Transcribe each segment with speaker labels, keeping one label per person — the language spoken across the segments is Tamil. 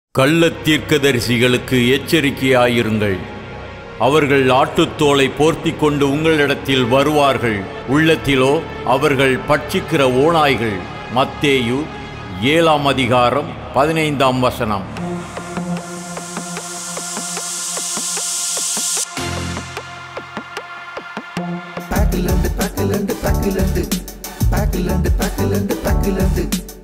Speaker 1: கள்ளத் தீர்க்கதரிசிகளுக்கு எச்சரிக்கையாயிருங்கள் அவர்கள் ஆட்டுத்தோலை போர்த்திக் கொண்டு உங்களிடத்தில் வருவார்கள் உள்ளத்திலோ அவர்கள் பட்சிக்கிற ஓநாய்கள் மத்தேயு ஏழாம் அதிகாரம் பதினைந்தாம் வசனம்
Speaker 2: பாக்கிலண்டு பாக்கிலண்டு பாக்கிலண்டு பாக்கிலண்டு பாக்கிலண்டு பாக்கிலண்டு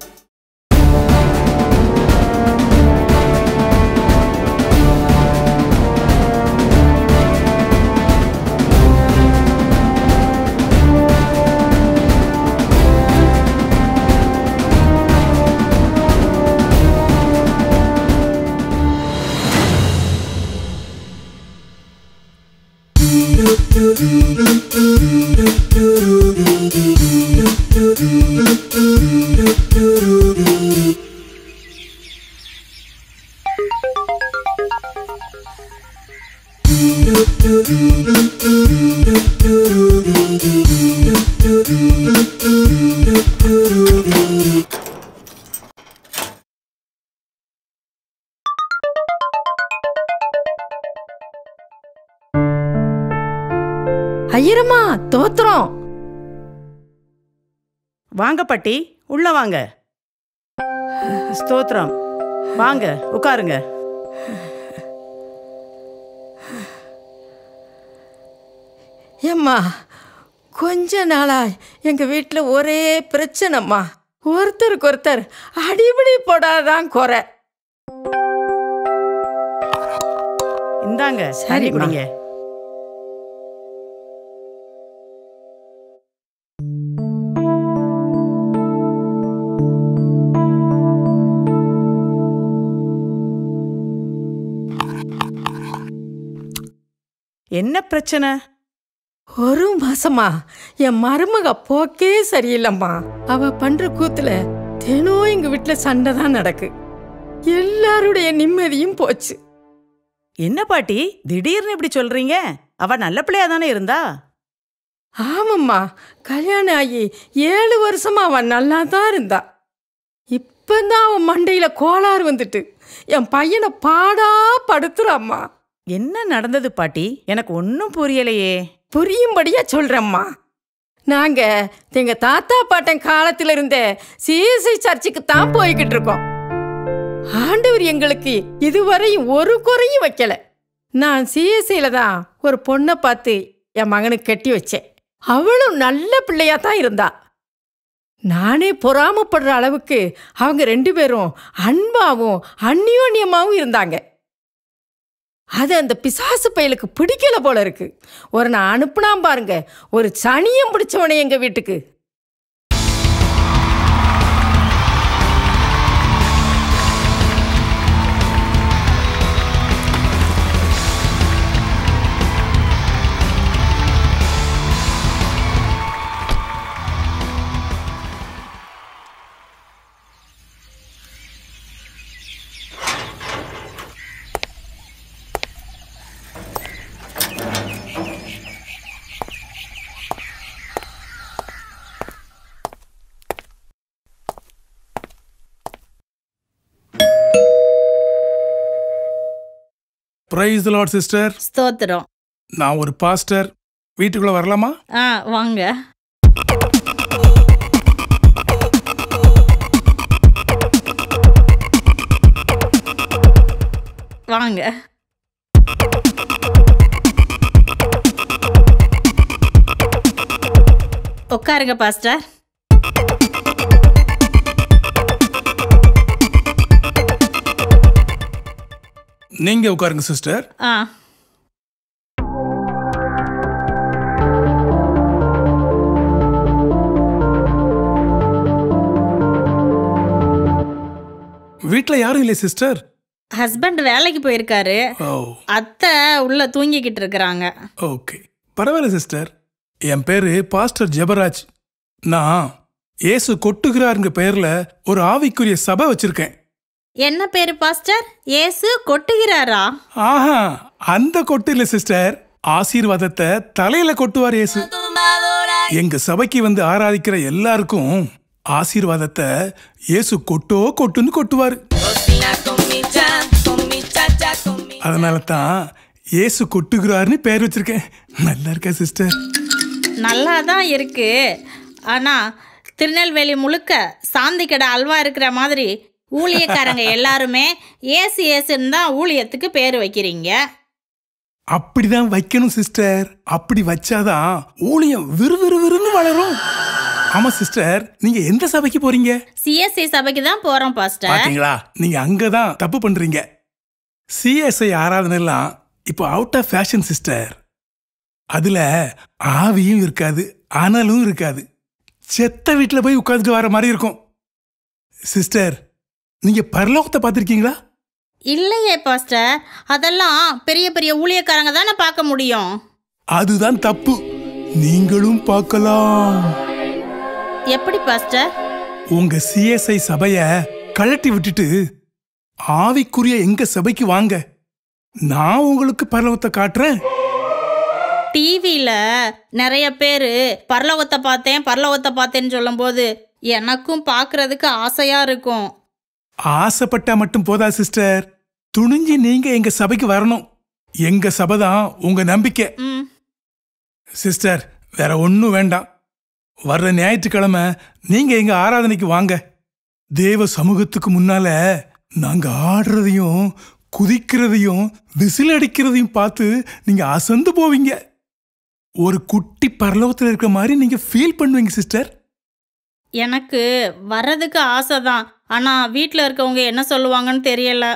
Speaker 3: ஐயரம்மா தோத்திரம்
Speaker 4: வாங்க பாட்டி உள்ள வாங்க ஸ்தோத்திரம் வாங்க உட்காருங்க
Speaker 3: ஏம்மா கொஞ்ச நாளா எங்க வீட்டில் ஒரே பிரச்சனைம்மா ஒருத்தருக்கு ஒருத்தர் அடிபடி போடாதான் குறை
Speaker 4: இந்தாங்க தண்ணி
Speaker 3: சரிம்மா.
Speaker 4: குடிங்க என்ன பிரச்சனை
Speaker 3: ஒரு மாசமா என் மருமக போக்கே சரியில்லைம்மா அவ பண்ற கூத்துல தினம் எங்க வீட்டில் சண்டை தான் நடக்கு எல்லாருடைய நிம்மதியும் போச்சு
Speaker 4: என்ன பாட்டி திடீர்னு இப்படி சொல்றீங்க அவ நல்ல பிள்ளையா தானே இருந்தா
Speaker 3: ஆமாம்மா கல்யாணம் ஆகி ஏழு வருஷமா அவன் நல்லா தான் இருந்தா இப்பதான் அவன் மண்டையில கோளாறு வந்துட்டு என் பையனை பாடா படுத்துறாம்மா
Speaker 4: என்ன நடந்தது பாட்டி எனக்கு ஒன்றும் புரியலையே
Speaker 3: புரியும்படியா சொல்றேம்மா நாங்க எங்க தாத்தா பாட்டன் காலத்துல இருந்தே சிஎஸ்ஐ சர்ச்சுக்கு தான் போய்கிட்டு இருக்கோம் ஆண்டவர் எங்களுக்கு இதுவரையும் ஒரு குறையும் வைக்கல நான் சிஎஸ்ஐல தான் ஒரு பொண்ணை பார்த்து என் மகனுக்கு கட்டி வச்சேன் அவளும் நல்ல பிள்ளையா தான் இருந்தா நானே பொறாமப்படுற அளவுக்கு அவங்க ரெண்டு பேரும் அன்பாவும் அந்யோன்யமாவும் இருந்தாங்க அது அந்த பிசாசு பயலுக்கு பிடிக்கல போல இருக்கு ஒரு நான் அனுப்புனாம் பாருங்க ஒரு சனியம் பிடிச்சவனை எங்க வீட்டுக்கு
Speaker 5: பிரைஸ் லார்ட் சிஸ்டர்
Speaker 6: ஸ்தோத்திரம்
Speaker 5: நான் ஒரு பாஸ்டர் வீட்டுக்குள்ள வரலாமா
Speaker 6: ஆ வாங்க வாங்க உட்காருங்க பாஸ்டர்
Speaker 5: நீங்க உட்காருங்க சிஸ்டர்
Speaker 6: ஆ
Speaker 5: வீட்ல யாரும் இல்லை சிஸ்டர்
Speaker 6: ஹஸ்பண்ட் வேலைக்கு போயிருக்காரு
Speaker 5: ஓ
Speaker 6: அத்தை உள்ள தூங்கிக்கிட்டு இருக்கிறாங்க
Speaker 5: ஓகே பரவாயில்ல சிஸ்டர் என் பேரு பாஸ்டர் ஜெபராஜ் நான் இயேசு கொட்டுகிறாருங்க பேர்ல ஒரு ஆவிக்குரிய சபை வச்சிருக்கேன்
Speaker 6: என்ன பேரு பாஸ்டர் இயேசு கொட்டுகிறாரா
Speaker 5: ஆஹா அந்த கொட்டு இல்ல சிஸ்டர் ஆசீர்வாதத்தை தலையில கொட்டுவார் இயேசு எங்க சபைக்கு வந்து ஆராதிக்கிற எல்லாருக்கும் ஆசீர்வாதத்தை இயேசு கொட்டோ கொட்டுன்னு கொட்டுவாரு
Speaker 7: baila con mi cha, con mi cha cha, con mi.
Speaker 5: அதனால தான் இயேசு கொட்டுகிறார்னு பேர் வச்சிருக்கேன் நல்லா இருக்கா சிஸ்டர்
Speaker 6: நல்லா தான் இருக்கு ஆனால் திருநெல்வேலி முழுக்க சாந்தி கடை அல்வா இருக்கிற மாதிரி ஊழியக்காரங்க எல்லாருமே ஏசு ஏசுன்னு தான் ஊழியத்துக்கு பேர் வைக்கிறீங்க
Speaker 5: அப்படிதான் வைக்கணும் சிஸ்டர் அப்படி வச்சாதான் ஊழியம் விறுவிறுவிறுன்னு வளரும் ஆமா சிஸ்டர் நீங்க எந்த சபைக்கு போறீங்க
Speaker 6: சிஎஸ்சி சபைக்கு தான் போகிறோம் பாஸ்டர்
Speaker 5: பாத்தீங்களா நீங்க அங்கதான் தப்பு பண்றீங்க சிஎஸ்ஐ ஆராதனை எல்லாம் இப்போ அவுட் ஆஃப் ஃபேஷன் சிஸ்டர் அதுல ஆவியும் இருக்காது அனலும் இருக்காது செத்த வீட்டில் போய் உட்காந்துட்டு வர மாதிரி இருக்கும் சிஸ்டர் நீங்க பரலோகத்தை பார்த்துருக்கீங்களா
Speaker 6: இல்லையே பாஸ்டர் அதெல்லாம் பெரிய பெரிய ஊழியக்காரங்க தானே பார்க்க முடியும்
Speaker 5: அதுதான் தப்பு நீங்களும் பார்க்கலாம்
Speaker 6: எப்படி பாஸ்டர்
Speaker 5: உங்க சிஎஸ்ஐ சபைய கழட்டி விட்டுட்டு ஆவிக்குரிய எங்க சபைக்கு வாங்க நான் உங்களுக்கு பரலோகத்தை காட்டுறேன்
Speaker 6: டிவியில் நிறைய பேர் பரலோகத்தை பார்த்தேன் பரலோகத்தை பார்த்தேன்னு சொல்லும்போது எனக்கும் பார்க்கறதுக்கு ஆசையாக இருக்கும்
Speaker 5: ஆசைப்பட்டா மட்டும் போதா சிஸ்டர் துணிஞ்சு நீங்க எங்க சபைக்கு வரணும் எங்க சபை தான் உங்க நம்பிக்கை
Speaker 6: ம்
Speaker 5: சிஸ்டர் வேற ஒன்றும் வேண்டாம் வர்ற ஞாயிற்றுக்கிழமை நீங்க எங்க ஆராதனைக்கு வாங்க தேவ சமூகத்துக்கு முன்னால நாங்க ஆடுறதையும் குதிக்கிறதையும் விசில் அடிக்கிறதையும் பார்த்து நீங்க அசந்து போவீங்க ஒரு குட்டி பரலோகத்தில் இருக்கிற மாதிரி நீங்க ஃபீல் பண்ணுவீங்க சிஸ்டர்
Speaker 6: எனக்கு வர்றதுக்கு ஆசை தான் ஆனால் வீட்டில் இருக்கவங்க என்ன சொல்லுவாங்கன்னு தெரியல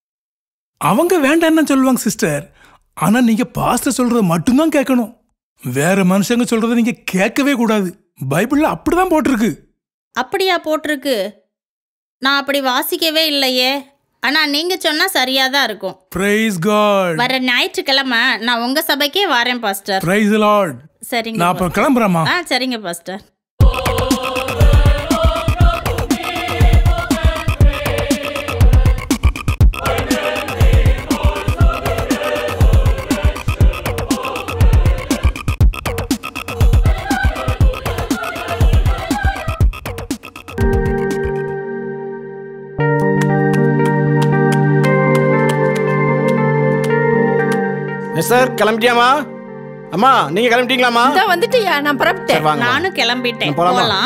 Speaker 5: அவங்க வேண்டாம்னு சொல்லுவாங்க சிஸ்டர் ஆனா நீங்க பாஸ்டர் சொல்றத மட்டும்தான் கேட்கணும் வேற மனுஷங்க சொல்றத நீங்க கேட்கவே கூடாது பைபிள்ல அப்படிதான் போட்டிருக்கு
Speaker 6: அப்படியா போட்டிருக்கு நான் அப்படி வாசிக்கவே இல்லையே ஆனால் நீங்கள் சொன்னால் சரியாக தான் இருக்கும்
Speaker 5: பிரைஸ் காட்
Speaker 6: வர ஞாயிற்றுக்கிழமை நான் உங்கள் சபைக்கே வரேன் பாஸ்டர்
Speaker 5: பிரைஸ் லார்ட்
Speaker 6: சரிங்க
Speaker 5: நான் அப்புறம் கிளம்புறேம்மா
Speaker 6: ஆ சரிங்க பாஸ்டர்
Speaker 8: எஸ் சார் கிளம்பிட்டியாமா அம்மா நீங்க கிளம்பிட்டீங்களாம்மா
Speaker 3: இதோ வந்துட்டியா நான்
Speaker 8: சரி
Speaker 3: புறப்பட்டேன்
Speaker 8: வாங்க
Speaker 6: நானும் கிளம்பிட்டேன்
Speaker 8: போலாமா?
Speaker 6: போகலாம்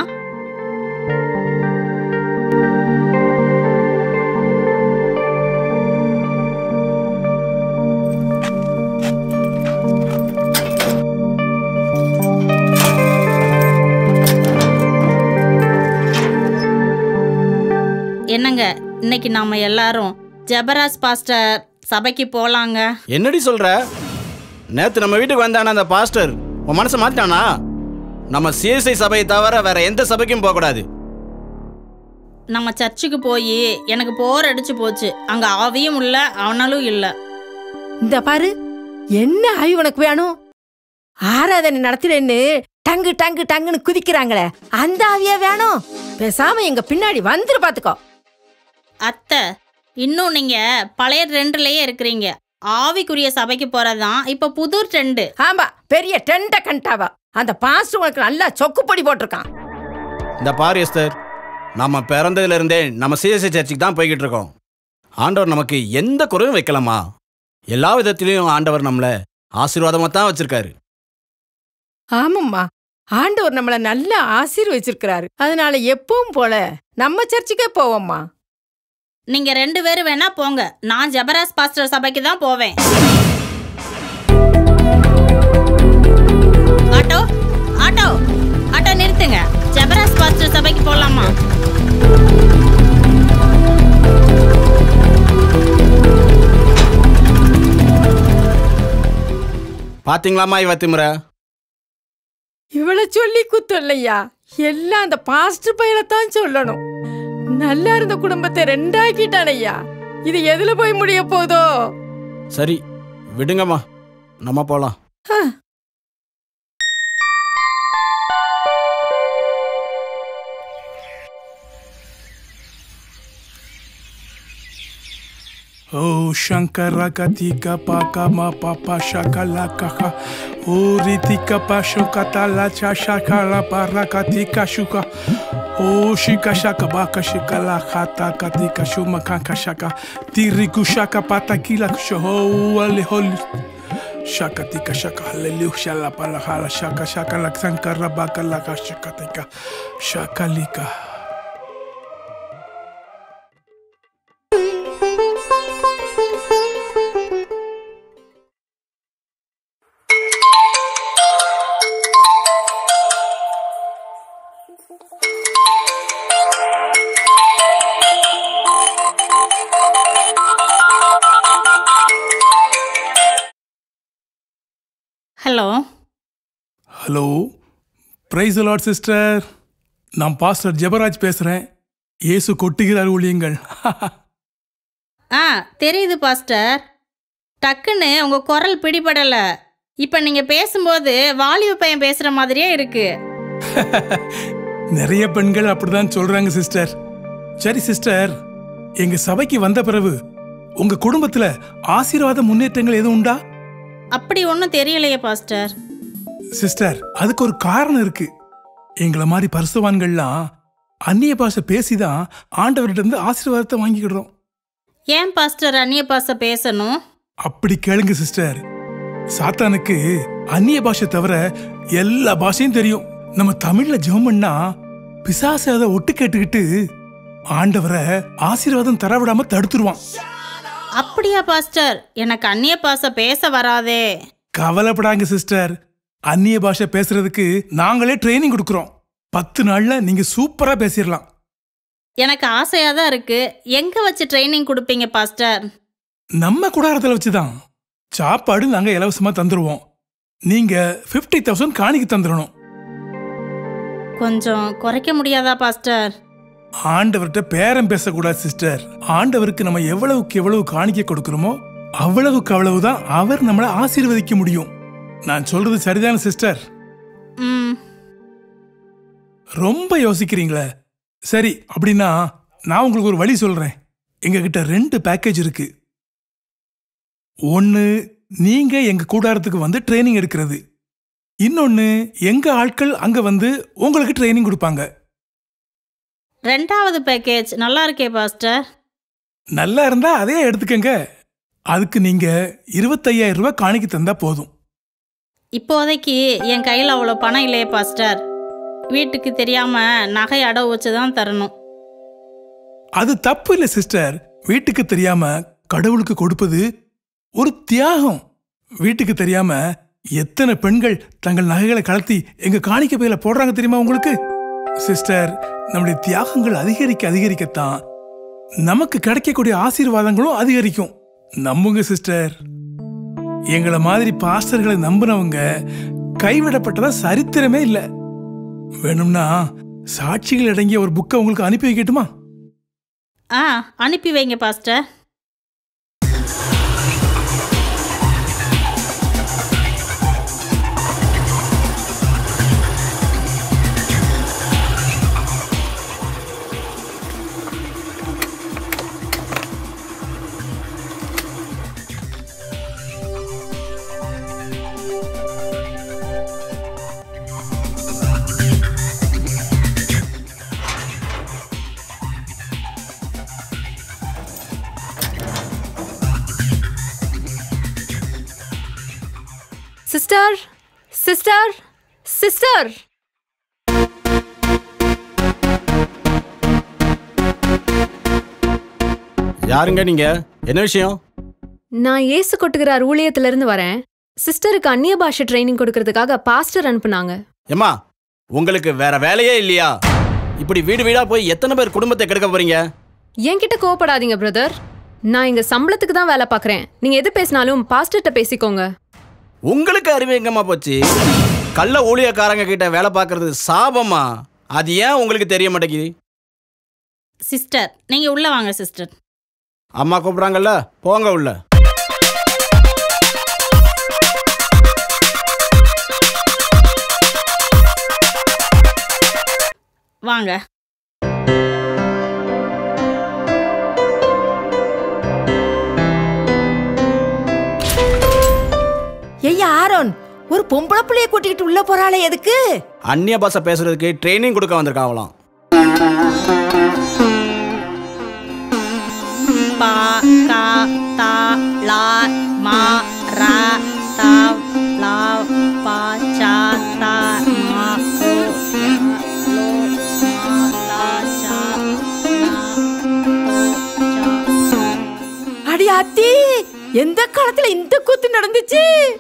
Speaker 6: என்னங்க இன்னைக்கு நாம எல்லாரும் ஜபராஜ் பாஸ்டர் சபைக்கு போலாங்க
Speaker 8: என்னடி சொல்ற நேத்து நம்ம வீட்டுக்கு வந்தான அந்த பாஸ்டர் உன் மனசை மாத்திட்டானா நம்ம சிஎஸ்ஐ சபையை தவிர வேற எந்த சபைக்கும் போக கூடாது
Speaker 6: நம்ம சர்ச்சுக்கு போய் எனக்கு போர் அடிச்சு போச்சு அங்க ஆவியும் இல்ல அவனாலும் இல்ல
Speaker 3: இந்த பாரு என்ன ஆவி உனக்கு வேணும் ஆராதனை நடத்துறேன்னு டங்கு டங்கு டங்குன்னு குதிக்கிறாங்களே அந்த ஆவியா வேணும் பேசாம எங்க பின்னாடி வந்துரு பாத்துக்கோ
Speaker 6: அத்தை இன்னும் நீங்க பழைய ட்ரெண்ட்லயே இருக்கிறீங்க ஆவிக்குரிய சபைக்கு போறதுதான் இப்ப புது ட்ரெண்டு
Speaker 3: ஆமா பெரிய டெண்ட கண்டாவா அந்த பாஸ்டர் உனக்கு நல்லா சொக்குப்பொடி போட்டிருக்கான்
Speaker 8: இந்த பாரு எஸ்தர் நம்ம பிறந்ததுல இருந்தே நம்ம சிஎஸ்ஐ சர்ச்சுக்கு தான் போய்கிட்டு இருக்கோம் ஆண்டவர் நமக்கு எந்த குறையும் வைக்கலாமா எல்லா விதத்திலையும் ஆண்டவர் நம்மளை ஆசீர்வாதமாக தான் வச்சிருக்காரு
Speaker 3: ஆமாம்மா ஆண்டவர் நம்மள நல்லா ஆசீர்வச்சிருக்கிறாரு அதனால எப்பவும் போல நம்ம சர்ச்சுக்கே போவோம்மா
Speaker 6: நீங்க ரெண்டு பேரும் வேணா போங்க நான் ஜபராஸ் பாஸ்டர் சபைக்கு தான் போவேன் ஆட்டோ ஆட்டோ ஆட்டோ நிறுத்துங்க ஜபராஸ் பாஸ்டர் சபைக்கு போலாமா
Speaker 8: பாத்தீங்களாம்மா இவ திமுறை
Speaker 3: இவளை சொல்லி குத்தல்லையா எல்லாம் அந்த பாஸ்டர் பையனை தான் சொல்லணும் நல்லா இருந்த குடும்பத்தை ரெண்டாக்கிட்டானையா இது எதுல போய் முடிய போதோ
Speaker 8: சரி விடுங்கம்மா நம்ம போலாம்
Speaker 5: Oh Shankara Katika Paka Ma Papa Shakala Kaka Oh Ritika Pashukata La Cha Shakala Parakatika Shuka Oh Shika Shaka Baka Shikala Hata Katika Shuma Kanka Shaka Tiriku Shaka Patakila Kusho Ale Holy Shaka tika shaka hallelujah shala pala hala shaka shaka lak sankara baka laka shaka tika shaka lika.
Speaker 6: Hello
Speaker 5: hello praise lord sister நான் பாஸ்டர் ஜெபராஜ் பேசுகிறேன் இயேசு கொட்டுகிறார் ஊழியங்கள்
Speaker 6: ஆ தெரியுது பாஸ்டர் டக்குன்னு உங்கள் குரல் பிடிபடலை இப்போ நீங்கள் பேசும்போது வாலிப பையன் பேசுகிற மாதிரியே இருக்கு
Speaker 5: நிறைய பெண்கள் அப்படிதான் சொல்றாங்க சிஸ்டர் சரி சிஸ்டர் எங்க சபைக்கு வந்த பிறகு உங்க குடும்பத்துல ஆசீர்வாத முன்னேற்றங்கள் எதுவும் உண்டா
Speaker 6: அப்படி ஒன்றும் தெரியலையே பாஸ்டர்
Speaker 5: சிஸ்டர் அதுக்கு ஒரு காரணம் இருக்கு எங்களை மாதிரி பரிசுவான்கள்லாம் அந்நிய பாஷை பேசிதான் ஆண்டவர்கிட்ட இருந்து ஆசீர்வாதத்தை வாங்கிக்கிடுறோம்
Speaker 6: ஏன் பாஸ்டர் அந்நிய பாச பேசணும்
Speaker 5: அப்படி கேளுங்க சிஸ்டர் சாத்தானுக்கு அந்நிய பாஷை தவிர எல்லா பாஷையும் தெரியும் நம்ம தமிழ்ல ஜெபம் பண்ணா பிசாசு அதை ஒட்டு கேட்டுக்கிட்டு ஆண்டவரை ஆசீர்வாதம் தர விடாம தடுத்துருவான்
Speaker 6: அப்படியா பாஸ்டர் எனக்கு அந்நிய பாச பேச வராதே
Speaker 5: கவலைப்படாங்க சிஸ்டர் அந்நிய பாஷை பேசுறதுக்கு நாங்களே ட்ரைனிங் கொடுக்குறோம் பத்து நாள்ல நீங்க சூப்பரா பேசிடலாம்
Speaker 6: எனக்கு ஆசையாக தான் இருக்கு எங்கே வச்சு ட்ரைனிங் கொடுப்பீங்க பாஸ்டர்
Speaker 5: நம்ம கூடாரத்துல வச்சுதான் சாப்பாடு நாங்க இலவசமா தந்துருவோம் நீங்க 50000 தௌசண்ட் காணிக்கு தந்துடணும்
Speaker 6: கொஞ்சம் குறைக்க முடியாதா பாஸ்டர்
Speaker 5: ஆண்டவர்கிட்ட பேரம் பேசக்கூடாது சிஸ்டர் ஆண்டவருக்கு நம்ம எவ்வளவுக்கு எவ்வளவு காணிக்க கொடுக்கிறோமோ அவ்வளவுக்கு அவ்வளவுதான் அவர் நம்மளை ஆசீர்வதிக்க முடியும் நான் சொல்றது சரிதான சிஸ்டர்
Speaker 6: ம்
Speaker 5: ரொம்ப யோசிக்கிறீங்களே சரி அப்படின்னா நான் உங்களுக்கு ஒரு வழி சொல்றேன் எங்ககிட்ட ரெண்டு பேக்கேஜ் இருக்கு ஒன்னு நீங்க எங்க கூடாரத்துக்கு வந்து ட்ரைனிங் எடுக்கிறது இன்னொன்னு எங்க ஆட்கள் அங்க வந்து உங்களுக்கு ட்ரைனிங் கொடுப்பாங்க
Speaker 6: ரெண்டாவது பேக்கேஜ் நல்லா இருக்கே பாஸ்டர்
Speaker 5: நல்லா இருந்தா அதே எடுத்துக்கங்க அதுக்கு நீங்க இருபத்தையாயிரம் ரூபாய் காணிக்கு தந்தா போதும்
Speaker 6: இப்போதைக்கு என் கையில் அவ்வளோ பணம் இல்லையே பாஸ்டர் வீட்டுக்கு தெரியாமல் நகை அடவு வச்சு தான் தரணும்
Speaker 5: அது தப்பு இல்லை சிஸ்டர் வீட்டுக்கு தெரியாம கடவுளுக்கு கொடுப்பது ஒரு தியாகம் வீட்டுக்கு தெரியாம எத்தனை பெண்கள் தங்கள் நகைகளை கலத்தி எங்க காணிக்க பையில போடுறாங்க தெரியுமா உங்களுக்கு சிஸ்டர் நம்முடைய தியாகங்கள் அதிகரிக்க அதிகரிக்கத்தான் நமக்கு கிடைக்கக்கூடிய ஆசீர்வாதங்களும் அதிகரிக்கும் நம்புங்க சிஸ்டர் எங்களை மாதிரி பாஸ்டர்களை நம்பினவங்க கைவிடப்பட்டதா சரித்திரமே இல்லை வேணும்னா சாட்சிகள் அடங்கிய ஒரு புக்கை உங்களுக்கு அனுப்பி வைக்கட்டுமா
Speaker 6: ஆ அனுப்பி வைங்க பாஸ்டர்
Speaker 9: சிஸ்டர் சிஸ்டர் சிஸ்டர்
Speaker 8: யாருங்க நீங்க என்ன விஷயம்
Speaker 9: நான் இயேசு கொட்டுகிறார் ஊழியத்திலிருந்து வரேன் சிஸ்டருக்கு அந்நிய பாஷை ட்ரைனிங் கொடுக்கறதுக்காக பாஸ்டர் அனுப்புனாங்க
Speaker 8: ஏம்மா உங்களுக்கு வேற வேலையே இல்லையா இப்படி வீடு வீடா போய் எத்தனை பேர் குடும்பத்தை கெடுக்க போறீங்க
Speaker 9: என்கிட்ட கோவப்படாதீங்க பிரதர் நான் இங்க சம்பளத்துக்கு தான் வேலை பார்க்கறேன் நீங்க எது பேசினாலும் பாஸ்டர்கிட்ட பேசிக்கோங்க
Speaker 8: உங்களுக்கு அறிவு எங்கம்மா போச்சு கள்ள ஊழியக்காரங்க கிட்ட வேலை பார்க்கறது சாபமா அது ஏன் உங்களுக்கு தெரிய மாட்டேங்குது
Speaker 6: சிஸ்டர் நீங்கள் உள்ளே வாங்க சிஸ்டர்
Speaker 8: அம்மா கூப்பிடுறாங்கல்ல போங்க உள்ள
Speaker 6: வாங்க
Speaker 3: ஒரு பொம்பளை பிள்ளைய கூட்டிக்கிட்டு உள்ள போறாளே எதுக்கு
Speaker 8: அந்நிய பாஷை பேசுறதுக்கு ட்ரைனிங் கொடுக்க வந்திருக்காங்களாம்
Speaker 6: பா கா தா லா மா ரா தா லா பா சா தா மா ஓ யா, லோ மா லா சா லா ஓ சா
Speaker 3: அடி அத்தி எந்த காலத்துல இந்த கூத்து நடந்துச்சு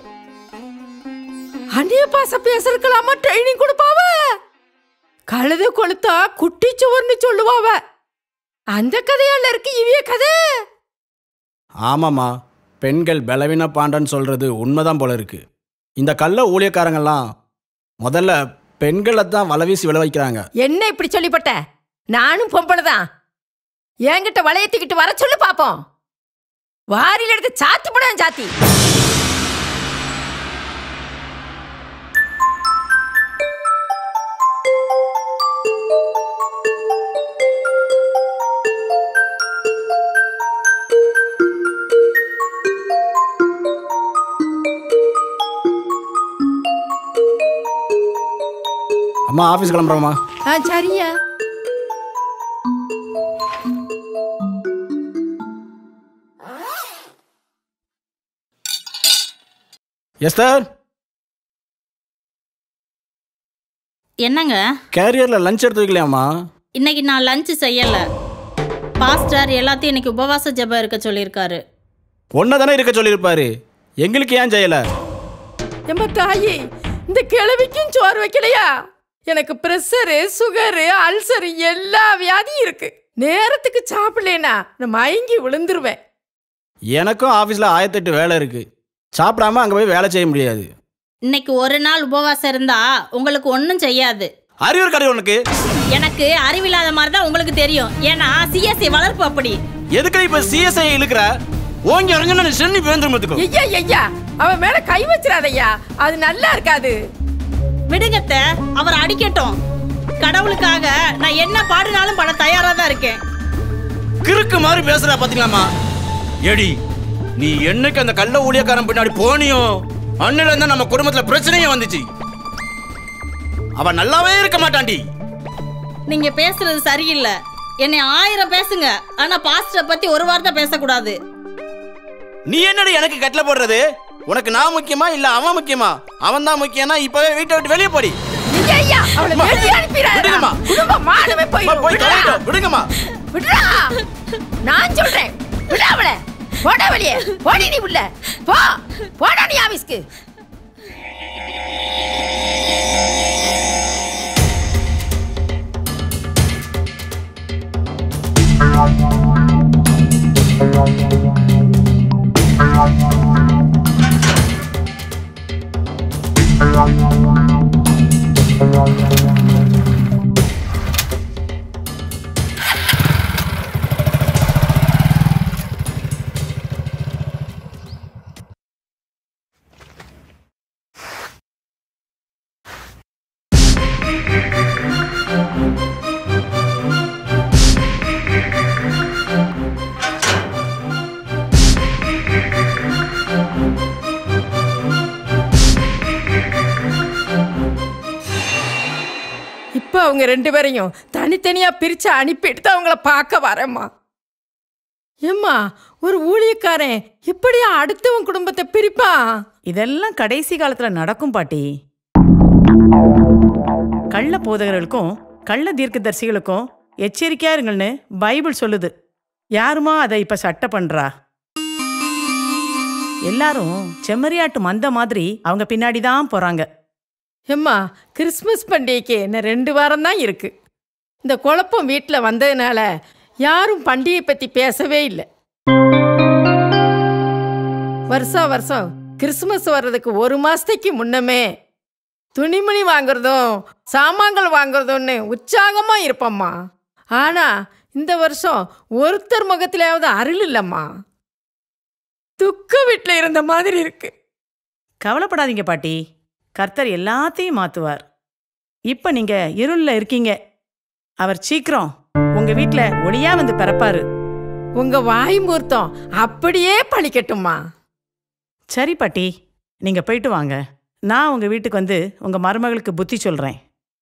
Speaker 3: அந்நிய பாச பேசுறதுக்கலாமா ட்ரைனிங் கொடுப்பாவ கழுத கொளுத்தா குட்டி சுவர்னு சொல்லுவாவ அந்த கதையால இருக்கு இவிய கதை
Speaker 8: ஆமாம்மா பெண்கள் பலவீன பாண்டன்னு சொல்றது உண்மைதான் போல இருக்கு இந்த கள்ள ஊழியக்காரங்கெல்லாம் முதல்ல பெண்களை தான் வலை வீசி விளை வைக்கிறாங்க
Speaker 3: என்ன இப்படி சொல்லிப்பட்ட நானும் பொம்பளை தான் என்கிட்ட வளையத்துக்கிட்டு வர சொல்லு பாப்போம் வாரியில் எடுத்து சாத்தி போடுவேன் சாத்தி
Speaker 8: அம்மா ஆஃபீஸ் கிளம்புறோம்மா
Speaker 3: ஆ சரியா
Speaker 8: எஸ்தர்
Speaker 6: என்னங்க
Speaker 8: கேரியரில் லஞ்ச் எடுத்து வைக்கலையாம்மா
Speaker 6: இன்னைக்கு நான் லஞ்ச் செய்யல பாஸ்டர் எல்லாத்தையும் இன்னைக்கு உபவாச ஜெபம் இருக்க சொல்லியிருக்காரு
Speaker 8: ஒன்றை தானே இருக்க சொல்லியிருப்பாரு எங்களுக்கு ஏன் செய்யலை
Speaker 3: எம்ப தாயி இந்த கிழவிக்கும் சோறு வைக்கலையா எனக்கு ப்ரெஷரு சுகரு அல்சரு எல்லா வியாதியும் இருக்கு நேரத்துக்கு சாப்பிடலேனா நான் மயங்கி விழுந்துருவேன்
Speaker 8: எனக்கும் ஆஃபீஸில் ஆயிரத்தெட்டு வேலை இருக்கு சாப்பிடாம அங்கே போய் வேலை செய்ய முடியாது
Speaker 6: இன்னைக்கு ஒரு நாள் உபவாசம் இருந்தா உங்களுக்கு ஒன்றும் செய்யாது
Speaker 8: அறிவு கடை உனக்கு
Speaker 6: எனக்கு அறிவில்லாத மாதிரி தான் உங்களுக்கு தெரியும் ஏன்னா சிஎஸ்சி வளர்ப்பு அப்படி
Speaker 8: எதுக்கு இப்போ சிஎஸ்ஐ இழுக்கிற ஓங்கி இறங்க சென்னி பேந்துருமத்துக்கும்
Speaker 3: ஐயா ஐயா அவன் மேல கை வச்சிடாதய்யா அது நல்லா இருக்காது
Speaker 6: விடுங்கத்த அவர் அடிக்கட்டும் கடவுளுக்காக நான் என்ன பாடுனாலும் பட தயாரா தான் இருக்கேன்
Speaker 8: கிறுக்கு மாதிரி பேசுற பாத்தீங்களாமா எடி நீ என்னைக்கு அந்த கள்ள ஊழியக்காரன் பின்னாடி போனியோ அன்னில இருந்தா நம்ம குடும்பத்துல பிரச்சனையே வந்துச்சு அவ நல்லாவே இருக்க மாட்டான்டி
Speaker 6: நீங்க பேசுறது சரியில்லை என்னை ஆயிரம் பேசுங்க ஆனா பாஸ்டரை பத்தி ஒரு வார்த்தை பேசக்கூடாது
Speaker 8: நீ என்னடி எனக்கு கட்டல போடுறது உனக்கு நான் முக்கியமா இல்ல அவன் முக்கியமா அவன் தான் முக்கியம்னா இப்பவே வீட்டை விட்டு வெளியே போடி
Speaker 3: ஐயா ஐயா அவளை வெளியே அனுப்பிடாதடா
Speaker 8: விடுங்கம்மா.
Speaker 3: குடும்பம் மானமே
Speaker 8: அம்மா,
Speaker 3: போயிடும்
Speaker 8: போய்
Speaker 3: விடுடா.
Speaker 8: தொலையட்டும், விடுங்கம்மா
Speaker 3: விடுடா நான் சொல்றேன் விட அவளை போட வெளியே போடி நீ உள்ள போ போடா நீ ஆபீஸ்க்கு இப்போ அவங்க ரெண்டு பேரையும் தனித்தனியா பிரிச்சு அனுப்பிட்டு தான் அவங்கள பார்க்க வரேம்மா ஏம்மா ஒரு ஊழியக்காரன் இப்படியா அடுத்தவன் குடும்பத்தை பிரிப்பான்
Speaker 4: இதெல்லாம் கடைசி காலத்துல நடக்கும் பாட்டி கள்ள போதகர்களுக்கும் கள்ள தீர்க்கதரிசிகளுக்கும் எச்சரிக்கையா இருங்கள்னு பைபிள் சொல்லுது யாருமா அதை இப்ப சட்டை பண்றா எல்லாரும் செம்மறியாட்டு மந்த மாதிரி அவங்க பின்னாடி தான் போறாங்க
Speaker 3: ஏம்மா கிறிஸ்மஸ் பண்டிகைக்கு இன்னும் ரெண்டு வாரம் தான் இருக்கு இந்த குழப்பம் வீட்டில் வந்ததுனால யாரும் பண்டிகை பற்றி பேசவே இல்லை வருஷா வருஷம் கிறிஸ்மஸ் வர்றதுக்கு ஒரு மாசத்துக்கு முன்னமே துணிமணி வாங்குறதும் சாமான்கள் வாங்குறதும்னு உற்சாகமாக இருப்பம்மா ஆனால் இந்த வருஷம் ஒருத்தர் முகத்திலாவது அருள் இல்லைம்மா துக்க வீட்டில் இருந்த மாதிரி இருக்கு
Speaker 4: கவலைப்படாதீங்க பாட்டி கர்த்தர் எல்லாத்தையும் மாத்துவார் இப்ப நீங்க இருள்ல இருக்கீங்க அவர் சீக்கிரம் உங்க வீட்ல ஒளியா வந்து பிறப்பாரு
Speaker 3: உங்க வாய் மூர்த்தம் அப்படியே பழிக்கட்டுமா
Speaker 4: சரி பாட்டி நீங்க போயிட்டு வாங்க நான் உங்க வீட்டுக்கு வந்து உங்க மருமகளுக்கு புத்தி சொல்றேன்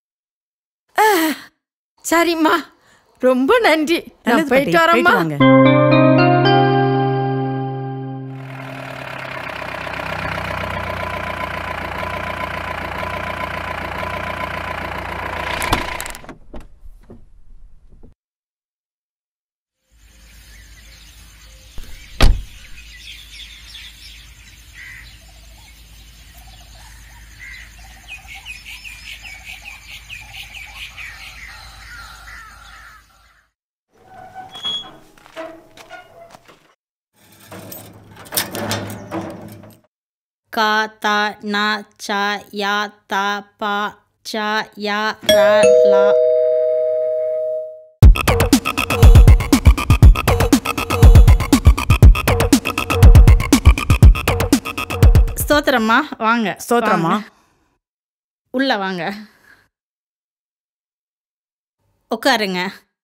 Speaker 3: சரிம்மா ரொம்ப நன்றி நான்
Speaker 4: நல்லது
Speaker 3: போயிட்டு
Speaker 4: பாட்டி,
Speaker 3: வரேம்மா
Speaker 4: வாங்க
Speaker 6: கா தா நா சா யா தா பா சா யா ரா லா ஸ்தோத்திரம்மா வாங்க
Speaker 4: ஸ்தோத்திரம்மா.
Speaker 6: வாங்க. உள்ள வாங்க உட்காருங்க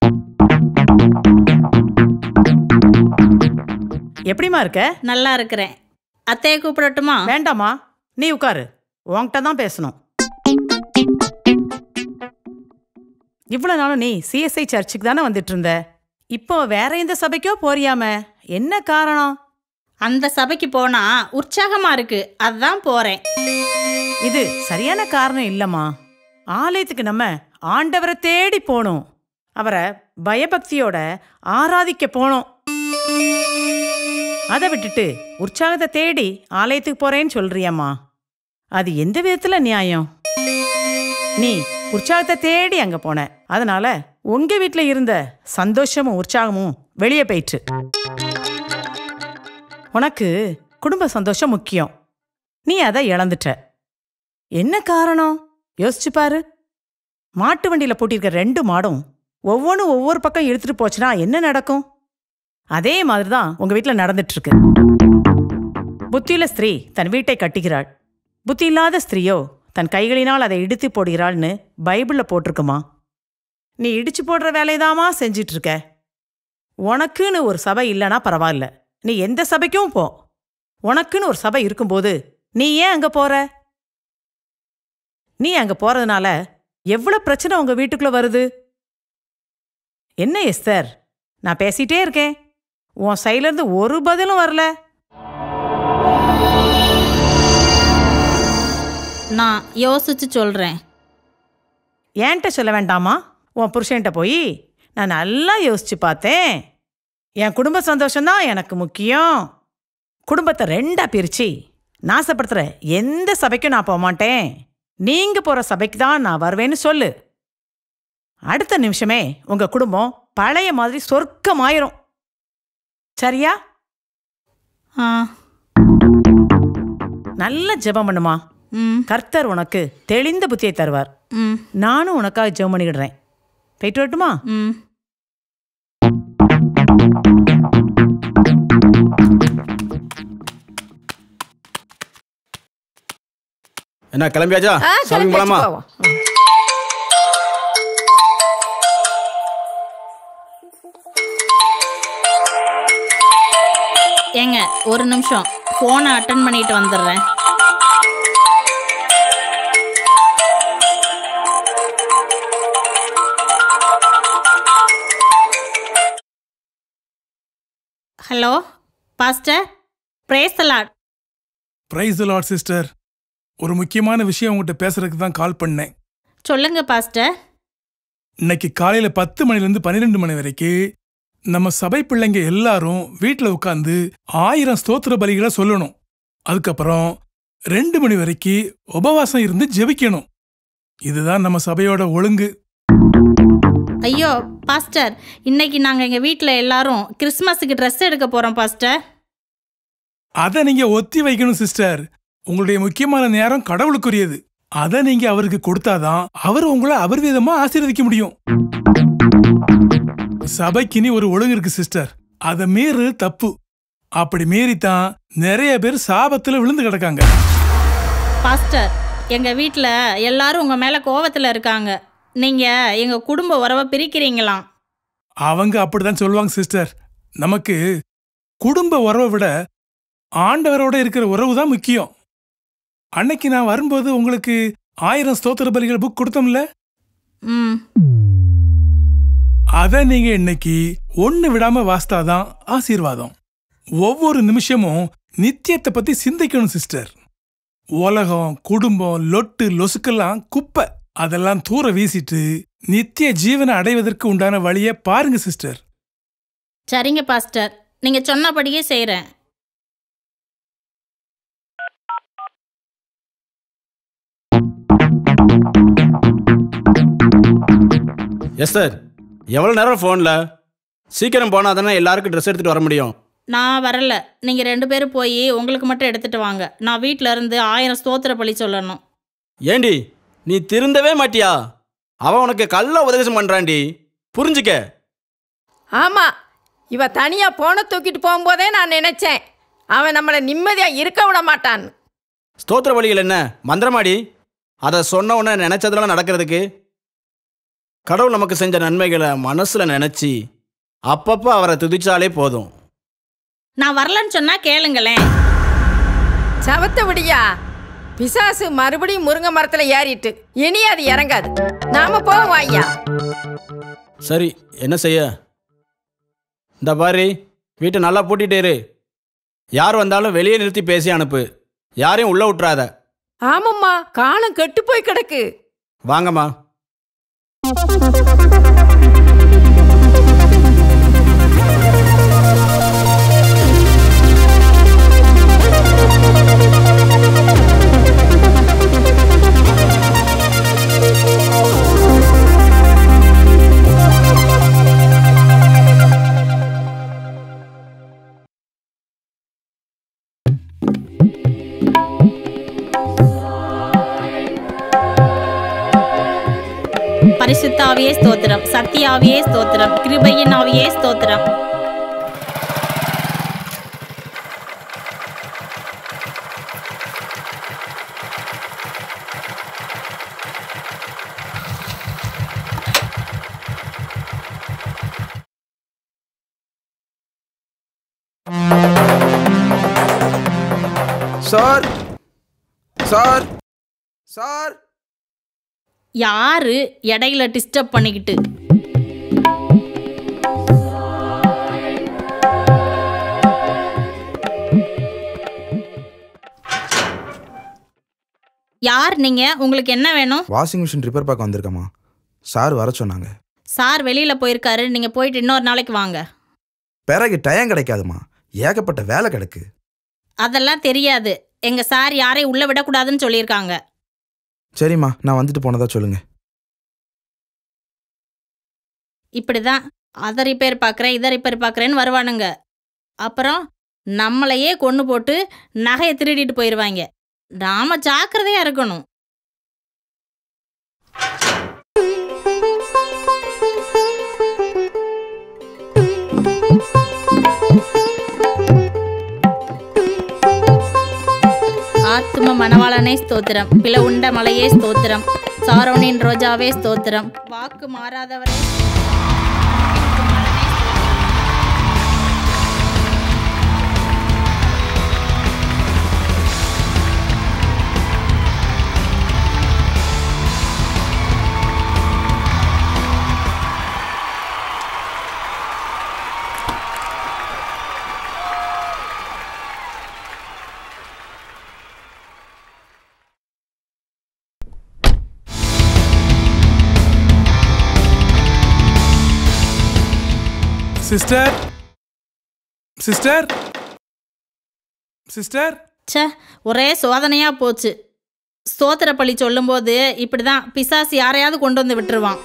Speaker 4: எப்படிம்மா இருக்க
Speaker 6: நல்லா இருக்கிறேன் அத்தையை கூப்பிடட்டுமா
Speaker 4: வேண்டாம்மா நீ உட்காரு உன்கிட்ட தான் பேசணும் இவ்வளோ நாளும் நீ சிஎஸ்ஐ சர்ச்சுக்கு தானே வந்துட்டு இருந்த இப்போ வேற எந்த சபைக்கோ போறியாம என்ன காரணம்
Speaker 6: அந்த சபைக்கு போனா உற்சாகமா இருக்கு அதான் போறேன்
Speaker 4: இது சரியான காரணம் இல்லம்மா ஆலயத்துக்கு நம்ம ஆண்டவரை தேடி போகணும் அவரை பயபக்தியோட ஆராதிக்க போனோம் அதை விட்டுட்டு உற்சாகத்தை தேடி ஆலயத்துக்கு போறேன்னு சொல்றியம்மா அது எந்த விதத்துல நியாயம் நீ உற்சாகத்தை தேடி அங்க போன அதனால உங்க வீட்ல இருந்த சந்தோஷமும் உற்சாகமும் வெளியே போயிற்று உனக்கு குடும்ப சந்தோஷம் முக்கியம் நீ அதை இழந்துட்ட என்ன காரணம் யோசிச்சு பாரு மாட்டு வண்டியில பூட்டியிருக்க ரெண்டு மாடும் ஒவ்வொன்றும் ஒவ்வொரு பக்கம் இழுத்துட்டு போச்சுன்னா என்ன நடக்கும் அதே மாதிரி தான் உங்க வீட்டில் நடந்துட்டு இருக்கு புத்தியுள்ள ஸ்திரீ தன் வீட்டை கட்டுகிறாள் புத்தி இல்லாத ஸ்திரீயோ தன் கைகளினால் அதை இடித்து போடுகிறாள்னு பைபிள்ல போட்டிருக்குமா நீ இடிச்சு போடுற வேலையதாமா செஞ்சிட்டு இருக்க உனக்குன்னு ஒரு சபை இல்லைன்னா பரவாயில்ல நீ எந்த சபைக்கும் போ உனக்குன்னு ஒரு சபை இருக்கும்போது நீ ஏன் அங்க போற நீ அங்க போறதுனால எவ்வளவு பிரச்சனை உங்க வீட்டுக்குள்ள வருது என்ன எஸ்தர் நான் பேசிட்டே இருக்கேன் உன் சைட்ல இருந்து ஒரு பதிலும் வரல
Speaker 6: நான் யோசிச்சு சொல்றேன்
Speaker 4: ஏன்ட்ட சொல்ல வேண்டாமா உன் புருஷன்ட்ட போய் நான் நல்லா யோசிச்சு பார்த்தேன் என் குடும்ப சந்தோஷம்தான் எனக்கு முக்கியம் குடும்பத்தை ரெண்டா பிரிச்சு நாசப்படுத்துற எந்த சபைக்கும் நான் போக மாட்டேன் நீங்க போற சபைக்கு தான் நான் வருவேன்னு சொல்லு அடுத்த நிமிஷமே உங்க குடும்பம் பழைய மாதிரி சொர்க்கமாயிரும் சரியா
Speaker 6: ஆ
Speaker 4: நல்ல ஜெபம் பண்ணுமா
Speaker 6: ம்
Speaker 4: கர்த்தர் உனக்கு தெளிந்த புத்தியை தருவார்
Speaker 6: ம்
Speaker 4: நானும் உனக்காக ஜெபம் பண்ணிக்கிடுறேன் போயிட்டு வரட்டுமா
Speaker 6: ம்
Speaker 8: என்ன கிளம்பியாச்சா
Speaker 3: ஆ,
Speaker 8: சாமி
Speaker 3: கிளம்பியாச்சு,
Speaker 8: போலாமா
Speaker 3: போவோம்.
Speaker 6: ஏங்க ஒரு நிமிஷம் ஃபோனை அட்டன் பண்ணிட்டு வந்துடுறேன் hello pastor praise lord
Speaker 5: praise lord sister ஒரு முக்கியமான விஷயம் உங்கள்கிட்ட பேசுறதுக்கு தான் கால் பண்ணேன்
Speaker 6: சொல்லுங்க பாஸ்டர்
Speaker 5: இன்னைக்கு காலையில பத்து மணிலேருந்து பன்னிரெண்டு மணி வரைக்கும் நம்ம சபை பிள்ளைங்க எல்லாரும் வீட்டில் உட்காந்து ஆயிரம் ஸ்தோத்திர பலிகளை சொல்லணும் அதுக்கப்புறம் ரெண்டு மணி வரைக்கும் உபவாசம் இருந்து ஜெபிக்கணும் இதுதான் நம்ம சபையோட ஒழுங்கு
Speaker 6: ஐயோ பாஸ்டர் இன்னைக்கு நாங்கள் எங்கள் வீட்டில் எல்லாரும் கிறிஸ்மஸுக்கு ட்ரெஸ் எடுக்க போகிறோம் பாஸ்டர்
Speaker 5: அதை நீங்க ஒத்தி வைக்கணும் சிஸ்டர் உங்களுடைய முக்கியமான நேரம் கடவுளுக்குரியது அதை நீங்க அவருக்கு கொடுத்தாதான் அவர் உங்களை அவர் விதமா ஆசீர்வதிக்க முடியும் சபைக்குன்னு ஒரு ஒழுங்கு இருக்கு சிஸ்டர் அதை மீறு தப்பு அப்படி மீறித்தான் நிறைய பேர் சாபத்துல விழுந்து கிடக்காங்க
Speaker 6: பாஸ்டர் எங்கள் வீட்டில் எல்லாரும் உங்கள் மேலே கோவத்தில் இருக்காங்க நீங்கள் எங்கள் குடும்ப உறவை பிரிக்கிறீங்களாம்
Speaker 5: அவங்க அப்படிதான் சொல்லுவாங்க சிஸ்டர் நமக்கு குடும்ப உறவை விட ஆண்டவரோட இருக்கிற உறவு தான் முக்கியம் அன்னைக்கு நான் வரும்போது உங்களுக்கு ஆயிரம் ஸ்தோத்திர பலிகள் புக் கொடுத்தோம்ல
Speaker 6: ம்
Speaker 5: அத நீங்க இன்னைக்கு ஒண்ணு விடாம வாஸ்தாதான் ஆசீர்வாதம் ஒவ்வொரு நிமிஷமும் நித்தியத்தை பத்தி சிந்திக்கணும் சிஸ்டர் உலகம் குடும்பம் லொட்டு லொசுக்கெல்லாம் குப்பை அதெல்லாம் தூர வீசிட்டு நித்திய ஜீவனை அடைவதற்கு உண்டான வழியை பாருங்க சிஸ்டர்
Speaker 6: சரிங்க பாஸ்டர் நீங்கள் சொன்னபடியே செய்கிறேன்
Speaker 8: எஸ் சார் எவ்வளோ நேரம் ஃபோனில் சீக்கிரம் போனால் தானே எல்லாருக்கும் ட்ரெஸ் எடுத்துகிட்டு வர முடியும்
Speaker 6: நான் வரல நீங்கள் ரெண்டு பேரும் போய் உங்களுக்கு மட்டும் எடுத்துட்டு வாங்க நான் வீட்டில் இருந்து ஆயிரம் ஸ்தோத்திர பலி சொல்லணும்
Speaker 8: ஏண்டி நீ திருந்தவே மாட்டியா அவன் உனக்கு கள்ள உபதேசம் பண்ணுறான்டி புரிஞ்சுக்க
Speaker 3: ஆமா இவ தனியா போன தூக்கிட்டு போகும்போதே நான் நினைச்சேன் அவன் நம்மளை நிம்மதியா இருக்க விட மாட்டான்
Speaker 8: ஸ்தோத்திர வழிகள் என்ன மந்திரமாடி அதை சொன்ன உடனே நினைச்சதெல்லாம் நடக்கிறதுக்கு கடவுள் நமக்கு செஞ்ச நன்மைகளை மனசில் நினச்சி அப்பப்போ அவரை துதிச்சாலே போதும்
Speaker 6: நான் வரலன்னு சொன்னால் கேளுங்களேன்
Speaker 3: சவத்த விடியா பிசாசு மறுபடியும் முருங்கை மரத்துல ஏறிட்டு இனி அது இறங்காது நாம போவோம் ஐயா
Speaker 8: சரி என்ன செய்ய இந்த பாரு வீட்டை நல்லா பூட்டிட்டு இரு யார் வந்தாலும் வெளியே நிறுத்தி பேசி அனுப்பு யாரையும் உள்ள விட்டுறாத
Speaker 3: ஆமாம்மா காலம் கெட்டு போய் கிடக்கு
Speaker 8: வாங்கம்மா
Speaker 6: பரிசுத்த ஆவியே ஸ்தோத்திரம் சத்திய ஆவியே ஸ்தோத்திரம் கிருபையின் ஆவியே ஸ்தோத்திரம்
Speaker 10: சார் சார் சார்
Speaker 6: யாரு இடையில டிஸ்டர்ப் பண்ணிக்கிட்டு யார் நீங்க உங்களுக்கு என்ன வேணும்
Speaker 10: வாஷிங் மிஷின் ரிப்பேர் பார்க்க வந்திருக்கம்மா சார் வர சொன்னாங்க
Speaker 6: சார் வெளியில போயிருக்காரு நீங்க போயிட்டு இன்னொரு நாளைக்கு வாங்க
Speaker 10: பிறகு டயம் கிடைக்காதுமா ஏகப்பட்ட வேலை கிடக்கு
Speaker 6: அதெல்லாம் தெரியாது எங்க சார் யாரையும் உள்ள விடக்கூடாதுன்னு சொல்லியிருக்காங்க
Speaker 10: சரிம்மா நான் வந்துட்டு போனதா சொல்லுங்க
Speaker 6: இப்படிதான் அதை ரிப்பேர் பார்க்குறேன் இதை ரிப்பேர் பார்க்குறேன்னு வருவானுங்க அப்புறம் நம்மளையே கொண்டு போட்டு நகையை திருடிட்டு போயிடுவாங்க நாம ஜாக்கிரதையா இருக்கணும் ஆத்தும மணவாளனே ஸ்தோத்திரம் பிள உண்ட மலையே ஸ்தோத்திரம் சாரோனின் ரோஜாவே ஸ்தோத்திரம் வாக்கு மாறாதவரே
Speaker 5: சிஸ்டர் சிஸ்டர் சிஸ்டர்
Speaker 6: ச்சே ஒரே சோதனையா போச்சு ஸ்தோத்திர பலி சொல்லும்போது இப்படிதான் பிசாசு யாரையாவது கொண்டு வந்து விட்டுருவான்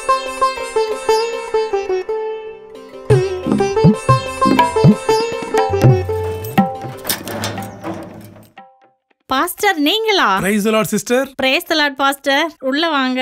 Speaker 6: பாஸ்டர் நீங்களா
Speaker 5: praise lord sister
Speaker 6: praise the lord pastor உள்ள வாங்க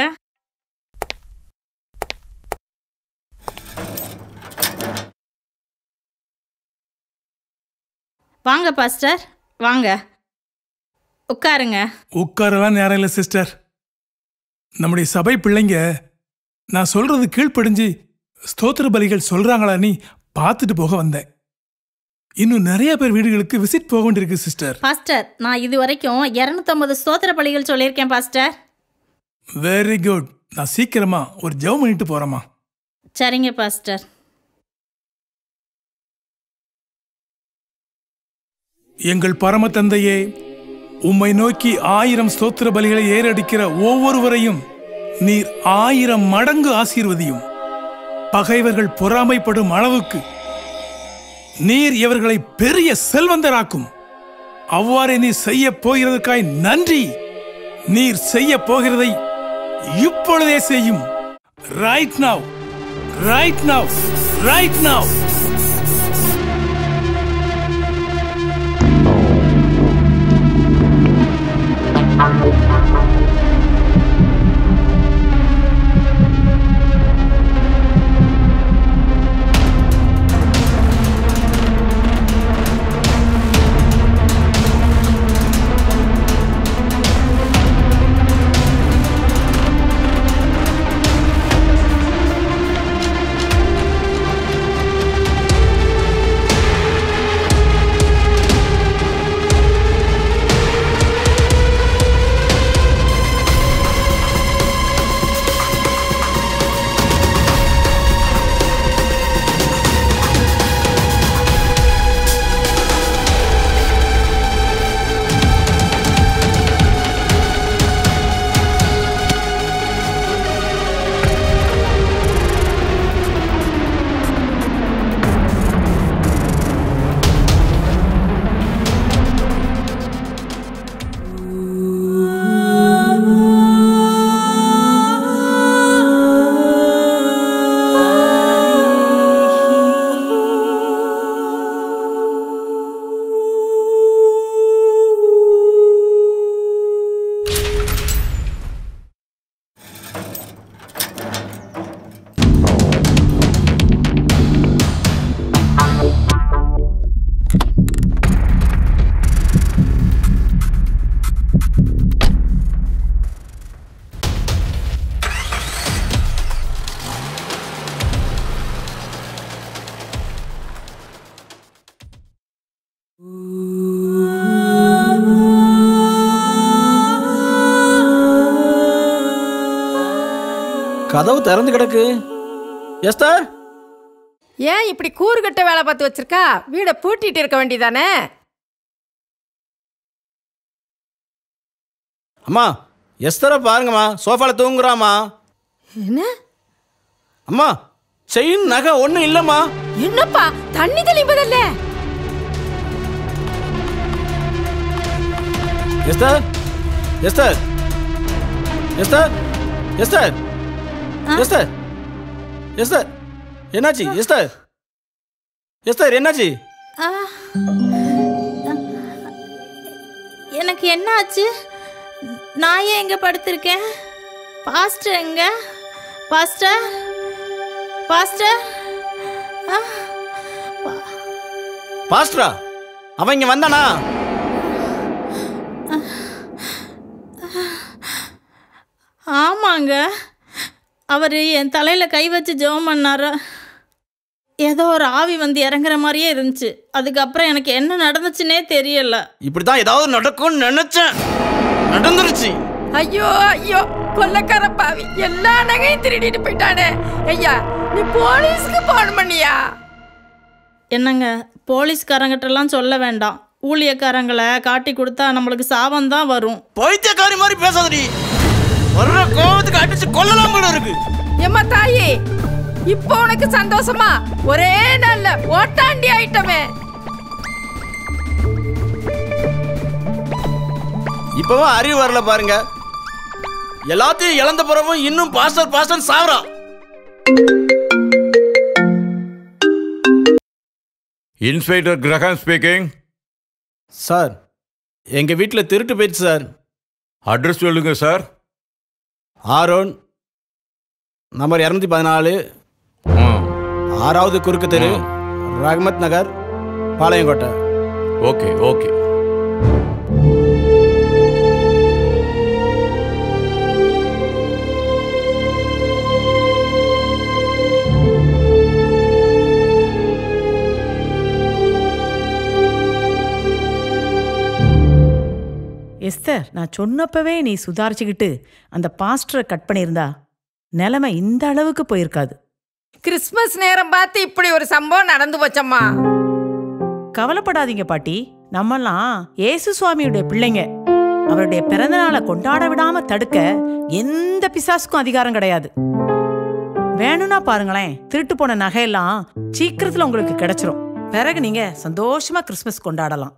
Speaker 6: வாங்க பாஸ்டர் வாங்க உட்காருங்க
Speaker 5: உட்காரலாம் நேரம் இல்லை சிஸ்டர் நம்முடைய சபை பிள்ளைங்க நான் சொல்றது கீழ்ப்படிஞ்சு ஸ்தோத்திர பலிகள் சொல்றாங்களா நீ பார்த்துட்டு போக வந்தேன் இன்னும் நிறைய பேர் வீடுகளுக்கு விசிட் போக வேண்டியிருக்கு சிஸ்டர்
Speaker 6: பாஸ்டர் நான் இது வரைக்கும் இரநூத்தம்பது ஸ்தோத்திர பலிகள் சொல்லியிருக்கேன் பாஸ்டர்
Speaker 5: வெரி குட் நான் சீக்கிரமா ஒரு ஜெபம் பண்ணிட்டு போறேம்மா
Speaker 6: சரிங்க பாஸ்டர்
Speaker 5: எங்கள் பரம தந்தையே உம்மை நோக்கி ஆயிரம் ஸ்தோத்திர பலிகளை ஏறடிக்கிற ஒவ்வொருவரையும் நீர் ஆயிரம் மடங்கு ஆசீர்வதியும் பகைவர்கள் பொறாமைப்படும் அளவுக்கு நீர் இவர்களை பெரிய செல்வந்தராக்கும் அவ்வாறே நீர் செய்ய போகிறதற்காய் நன்றி நீர் செய்ய போகிறதை இப்பொழுதே செய்யும் right now right now right now
Speaker 8: கதவு திறந்து கிடக்கு எஸ்தர்
Speaker 3: ஏன் இப்படி கூறுகட்ட வேலை பார்த்து வச்சிருக்கா வீடை பூட்டிட்டு இருக்க வேண்டியதானே
Speaker 8: அம்மா எஸ்தரை பாருங்கம்மா சோஃபால தூங்குறாம்மா
Speaker 3: என்ன
Speaker 8: அம்மா செயின் நகை ஒன்றும் இல்லைம்மா
Speaker 3: என்னப்பா தண்ணி தெளிப்பதல்ல
Speaker 8: எஸ்தர் எஸ்தர் எஸ்தர் எஸ்தர் எஸ்தர் எஸ்தர் என்னாச்சு எஸ்தர் எஸ்தர் என்னாச்சு
Speaker 6: ஆ. எனக்கு என்ன ஆச்சு நான் ஏன் எங்க படுத்திருக்கேன் பாஸ்டர் எங்க பாஸ்டர் பாஸ்டர் ஆ.
Speaker 8: பாஸ்டரா அவன் இங்க வந்தானா
Speaker 6: ஆமாங்க அவர் என் தலையில் கை வச்சு ஜெபம் பண்ணாரு ஏதோ ஒரு ஆவி வந்து இறங்குற மாதிரியே இருந்துச்சு அதுக்கப்புறம் எனக்கு என்ன நடந்துச்சுன்னே தெரியல
Speaker 8: இப்படிதான் ஏதாவது நடக்கும்னு நினைச்சேன் நடந்துருச்சு
Speaker 3: ஐயோ ஐயோ கொல்லக்கார பாவி எல்லா நகையும் திருடிட்டு போயிட்டானே ஐயா நீ போலீஸ்க்கு போன் பண்ணியா
Speaker 6: என்னங்க போலீஸ்காரங்கிட்டலாம் சொல்ல வேண்டாம் ஊழியக்காரங்களை காட்டி கொடுத்தா நம்மளுக்கு சாபம் தான் வரும்
Speaker 8: பைத்தியக்காரி மாதிரி பேசாதடி வர்ற கோவத்துக்கு அடிச்சு கொல்லலாம் போல இருக்கு
Speaker 3: ஏம்மா தாயி இப்போ உனக்கு சந்தோஷமா ஒரே நாள்ல ஓட்டாண்டி ஆயிட்டமே
Speaker 8: இப்பவும் அறிவு வரல பாருங்க எல்லாத்தையும் இழந்த பிறவும் இன்னும் பாஸ்டர் பாஸ்டர் சாவறான்
Speaker 1: இன்ஸ்பெக்டர் கிரகம் ஸ்பீக்கிங்
Speaker 8: சார் எங்க வீட்டில் திருட்டு போயிடுச்சு சார்
Speaker 1: அட்ரஸ் சொல்லுங்க சார்
Speaker 8: ஆரோன் நம்பர் இரநூத்தி பதினாலு ஆறாவது குறுக்கு தெரு ரஹ்மத் நகர் பாளையங்கோட்டை
Speaker 1: ஓகே ஓகே
Speaker 4: எஸ்தர் நான் சொன்னப்பவே நீ சுதாரிச்சுக்கிட்டு அந்த பாஸ்டரை கட் பண்ணியிருந்தா நிலைமை இந்த அளவுக்கு போயிருக்காது
Speaker 3: கிறிஸ்மஸ் நேரம் பார்த்து இப்படி ஒரு சம்பவம் நடந்து போச்சம்மா
Speaker 4: கவலைப்படாதீங்க பாட்டி நம்மெல்லாம் இயேசு சுவாமியுடைய பிள்ளைங்க அவருடைய பிறந்த நாளை கொண்டாட விடாம தடுக்க எந்த பிசாசுக்கும் அதிகாரம் கிடையாது வேணும்னா பாருங்களேன் திருட்டு போன நகையெல்லாம் சீக்கிரத்துல உங்களுக்கு கிடைச்சிரும் பிறகு நீங்க சந்தோஷமா கிறிஸ்மஸ் கொண்டாடலாம்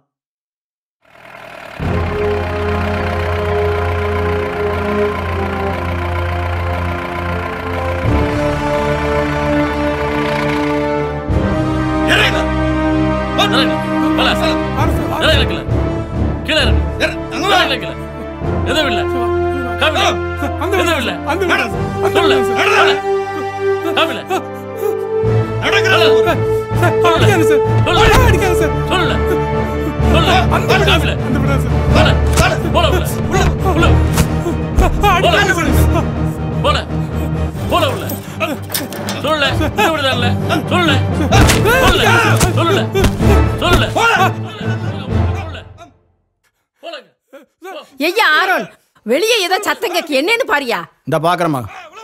Speaker 3: ஐயா ஆரோன் வெளியே ஏதோ சத்தம் கேக்கு என்னன்னு பாரியா
Speaker 8: இந்த பார்க்குறேம்மா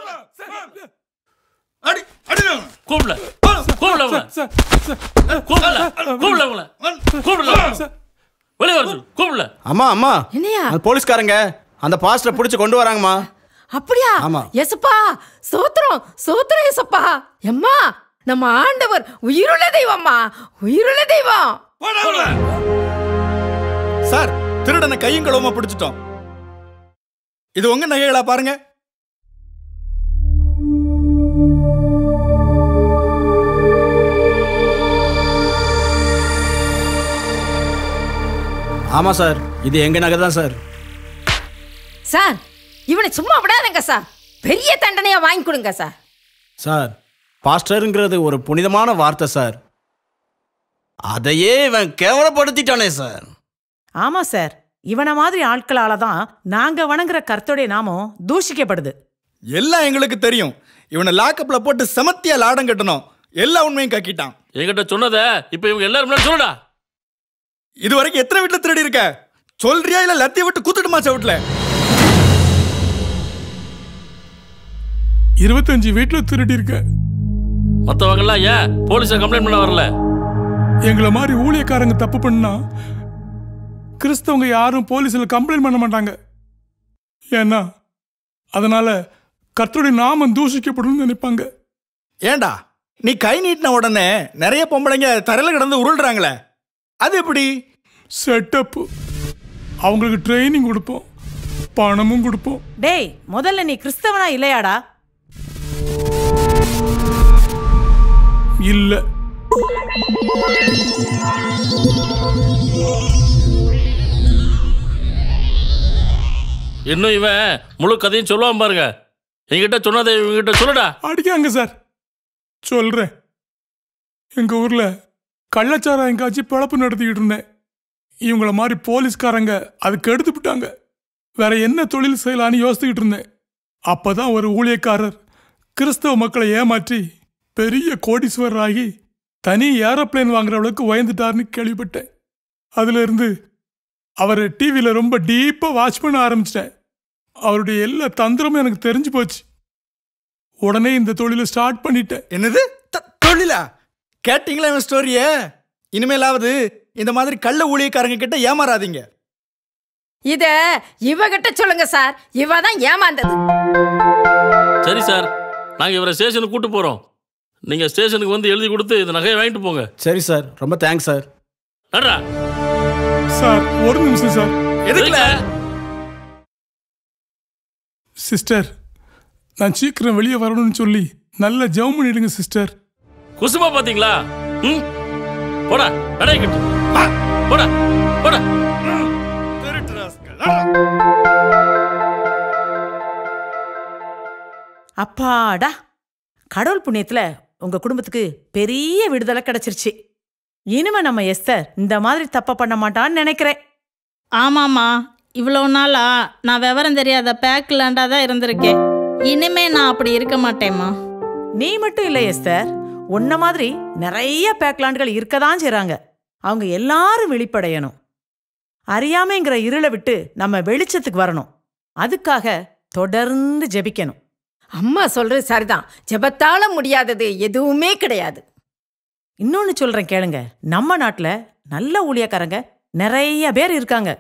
Speaker 11: கூப்பிடல கூப்பிடல அவங்கள கூப்பிடல கூப்பிடல அவங்கள கூப்பிடல வெளியே வர சொல்லு கூப்பிடல
Speaker 8: அம்மா அம்மா
Speaker 3: என்னையா
Speaker 8: அந்த போலீஸ்காரங்க அந்த பாஸ்டரை பிடிச்சி கொண்டு வராங்கம்மா
Speaker 3: அப்படியா
Speaker 8: ஆமா.
Speaker 3: எசப்பா சோத்திரம் சோத்திரம் எசப்பா எம்மா நம்ம ஆண்டவர் உயிருள்ள தெய்வம்மா உயிருள்ள தெய்வம்
Speaker 12: சார் திருடனை கையும் களவுமா பிடிச்சிட்டோம் இது உங்க நகைகளா பாருங்க
Speaker 8: ஆமாம் சார் இது எங்கள் நகை தான் சார்
Speaker 3: சார் இவனை சும்மா விடாதங்க சார் பெரிய தண்டனையா வாங்கி கொடுங்க சார்
Speaker 8: சார் பாஸ்டருங்கிறது ஒரு புனிதமான வார்த்தை சார் அதையே இவன் கேவலப்படுத்திட்டானே சார்
Speaker 4: ஆமா சார் இவன மாதிரி ஆட்களால தான் நாங்க வணங்குற கர்த்தருடைய நாமம் தூஷிக்கப்படுது
Speaker 12: எல்லாம் எங்களுக்கு தெரியும் இவனை லாக்கப்ல போட்டு செமத்தியா லாடம் கட்டணும் எல்லா உண்மையும் கக்கிட்டான்
Speaker 11: என்கிட்ட சொன்னதை இப்போ இவங்க எல்லாரும் முன்னாடி சொல்லுடா
Speaker 12: இது வரைக்கும் எத்தனை வீட்டுல திருடி இருக்க சொல்றியா இல்ல லத்தி விட்டு குத்துட்டுமா சவுட்ல
Speaker 5: இருபத்தஞ்சு வீட்டில் திருடி இருக்க
Speaker 11: மற்றவங்கெல்லாம் ஏன் போலீஸை கம்ப்ளைண்ட் பண்ண வரல
Speaker 5: எங்களை மாதிரி ஊழியக்காரங்க தப்பு பண்ணா கிறிஸ்தவங்க யாரும் போலீஸில் கம்ப்ளைண்ட் பண்ண மாட்டாங்க ஏன்னா அதனால கர்த்தருடைய நாமம் தூஷிக்கப்படும் நினைப்பாங்க
Speaker 12: ஏண்டா நீ கை நீட்டின உடனே நிறைய பொம்பளைங்க தரையில கிடந்து உருள்றாங்களே அது எப்படி
Speaker 5: செட்டப் அவங்களுக்கு ட்ரைனிங் கொடுப்போம் பணமும் கொடுப்போம்
Speaker 4: டேய் முதல்ல நீ கிறிஸ்தவனா இல்லையாடா
Speaker 5: இல்ல
Speaker 11: இன்னும் இவன் முழு கதையும் சொல்லுவான் பாருங்க என்கிட்ட சொன்னதை இவங்கிட்ட சொல்லுடா
Speaker 5: அடிக்காங்க சார் சொல்றேன் எங்க ஊர்ல கள்ளச்சாராயம் காய்ச்சி பிழப்பு நடத்திக்கிட்டு இருந்தேன் இவங்கள மாதிரி போலீஸ்காரங்க அதுக்கு எடுத்து விட்டாங்க வேற என்ன தொழில் செய்யலான்னு யோசிச்சுக்கிட்டு இருந்தேன் அப்பதான் ஒரு ஊழியக்காரர் கிறிஸ்தவ மக்களை ஏமாற்றி பெரிய கோடீஸ்வரர் ஆகி தனி ஏரோப்ளேன் வாங்குற அளவுக்கு உயர்ந்துட்டாருன்னு கேள்விப்பட்டேன் அதுல இருந்து அவரை டிவியில் ரொம்ப டீப்பாக வாட்ச் பண்ண ஆரம்பிச்சிட்டேன் அவருடைய எல்லா தந்திரமும் எனக்கு தெரிஞ்சு போச்சு உடனே இந்த தொழிலை ஸ்டார்ட் பண்ணிட்டேன்
Speaker 12: என்னது த- தொழிலா கேட்டீங்களா இவன் ஸ்டோரிய இனிமேலாவது இந்த மாதிரி கள்ள ஊழியக்காரங்க கிட்ட ஏமாறாதீங்க
Speaker 3: இத இவகிட்ட சொல்லுங்க சார் இவ தான் ஏமாந்தது
Speaker 11: சரி சார் நாங்கள் இவரை ஸ்டேஷனுக்கு கூட்டு போகிறோம் நீங்கள் ஸ்டேஷனுக்கு வந்து எழுதி கொடுத்து இந்த நகையை வாங்கிட்டு போங்க
Speaker 8: சரி சார் ரொம்ப தேங்க்ஸ் சார்
Speaker 11: நட்ரா
Speaker 5: சார் ஒரு நிமிஷம் சார்
Speaker 12: எதுக்குல
Speaker 5: சிஸ்டர் நான் சீக்கிரம் வெளியே வரணும்னு சொல்லி நல்ல ஜெபம் பண்ணிடுங்க சிஸ்டர்
Speaker 11: குசுமா பார்த்தீங்களா ம் போடா நடை கட்டு வா, போடா போடா
Speaker 4: அப்பாடா கடவுள் புண்ணியத்துல உங்க குடும்பத்துக்கு பெரிய விடுதலை கிடைச்சிருச்சு இனிமே நம்ம எஸ்தர் இந்த மாதிரி தப்ப பண்ண மாட்டான்னு நினைக்கிறேன்
Speaker 6: ஆமாம்மா இவ்வளோ நாளா நான் விவரம் தெரியாத பேக்லாண்டா தான் இருந்திருக்கேன் இனிமே நான் அப்படி இருக்க மாட்டேம்மா
Speaker 4: நீ மட்டும் இல்லை எஸ்தர் உன்ன மாதிரி நிறைய பேக்லாண்டுகள் இருக்கதான் செய்றாங்க அவங்க எல்லாரும் வெளிப்படையணும் அறியாமைங்கிற இருளை விட்டு நம்ம வெளிச்சத்துக்கு வரணும் அதுக்காக தொடர்ந்து ஜெபிக்கணும்
Speaker 3: அம்மா சொல்றது சரிதான் ஜெபத்தால முடியாதது எதுவுமே கிடையாது
Speaker 4: இன்னொன்னு சொல்றேன் கேளுங்க நம்ம நாட்டுல நல்ல ஊழியக்காரங்க நிறைய பேர் இருக்காங்க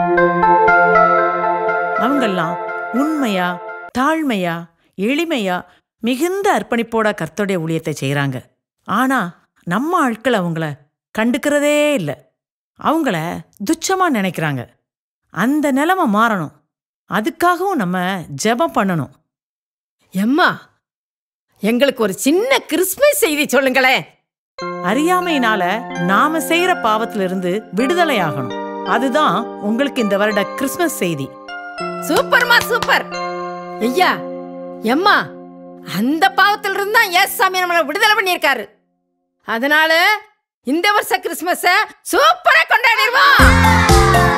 Speaker 4: அவங்கெல்லாம் உண்மையா தாழ்மையா எளிமையா மிகுந்த அர்ப்பணிப்போட கர்த்தருடைய ஊழியத்தை செய்றாங்க ஆனா நம்ம ஆட்கள் அவங்கள கண்டுக்கிறதே இல்லை அவங்கள துச்சமா நினைக்கிறாங்க அந்த நிலைமை மாறணும் அதுக்காகவும் நம்ம ஜெபம் பண்ணணும்
Speaker 3: எம்மா எங்களுக்கு ஒரு சின்ன கிறிஸ்மஸ் செய்தி சொல்லுங்களேன்
Speaker 4: அறியாமையினால நாம செய்யற பாவத்திலிருந்து விடுதலை ஆகணும் அதுதான் உங்களுக்கு இந்த வருட கிறிஸ்மஸ் செய்தி
Speaker 3: சூப்பர்மா சூப்பர் ஐயா எம்மா அந்த பாவத்துல இருந்து தான் ஏசாமி நம்மளை விடுதலை பண்ணியிருக்காரு அதனால இந்த வருஷ கிறிஸ்மஸ சூப்பரா கொண்டாடிடுவோம்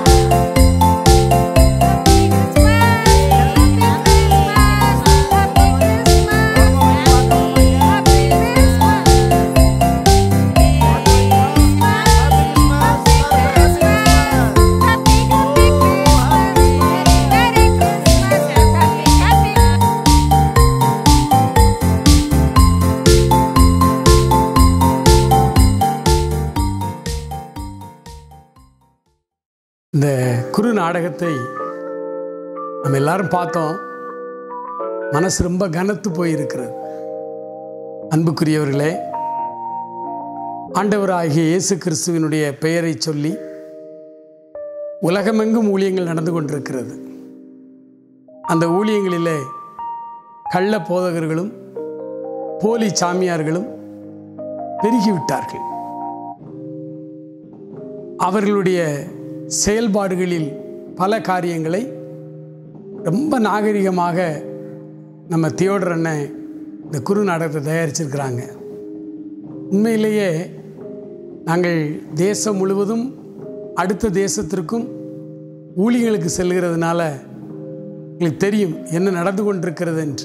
Speaker 13: இந்த குறு நாடகத்தை நம்ம எல்லாரும் பார்த்தோம் மனசு ரொம்ப கனத்து போயிருக்கிறது அன்புக்குரியவர்களே ஆண்டவராகிய இயேசு கிறிஸ்துவினுடைய பெயரை சொல்லி உலகமெங்கும் ஊழியங்கள் நடந்து கொண்டிருக்கிறது அந்த ஊழியங்களிலே கள்ள போதகர்களும் போலி சாமியார்களும் பெருகிவிட்டார்கள் அவர்களுடைய செயல்பாடுகளில் பல காரியங்களை ரொம்ப நாகரிகமாக நம்ம தியோடர் அண்ணன் இந்த குறு நாடகத்தை தயாரிச்சிருக்கிறாங்க உண்மையிலேயே நாங்கள் தேசம் முழுவதும் அடுத்த தேசத்திற்கும் ஊழியர்களுக்கு செல்கிறதுனால எங்களுக்கு தெரியும் என்ன நடந்து கொண்டிருக்கிறது என்று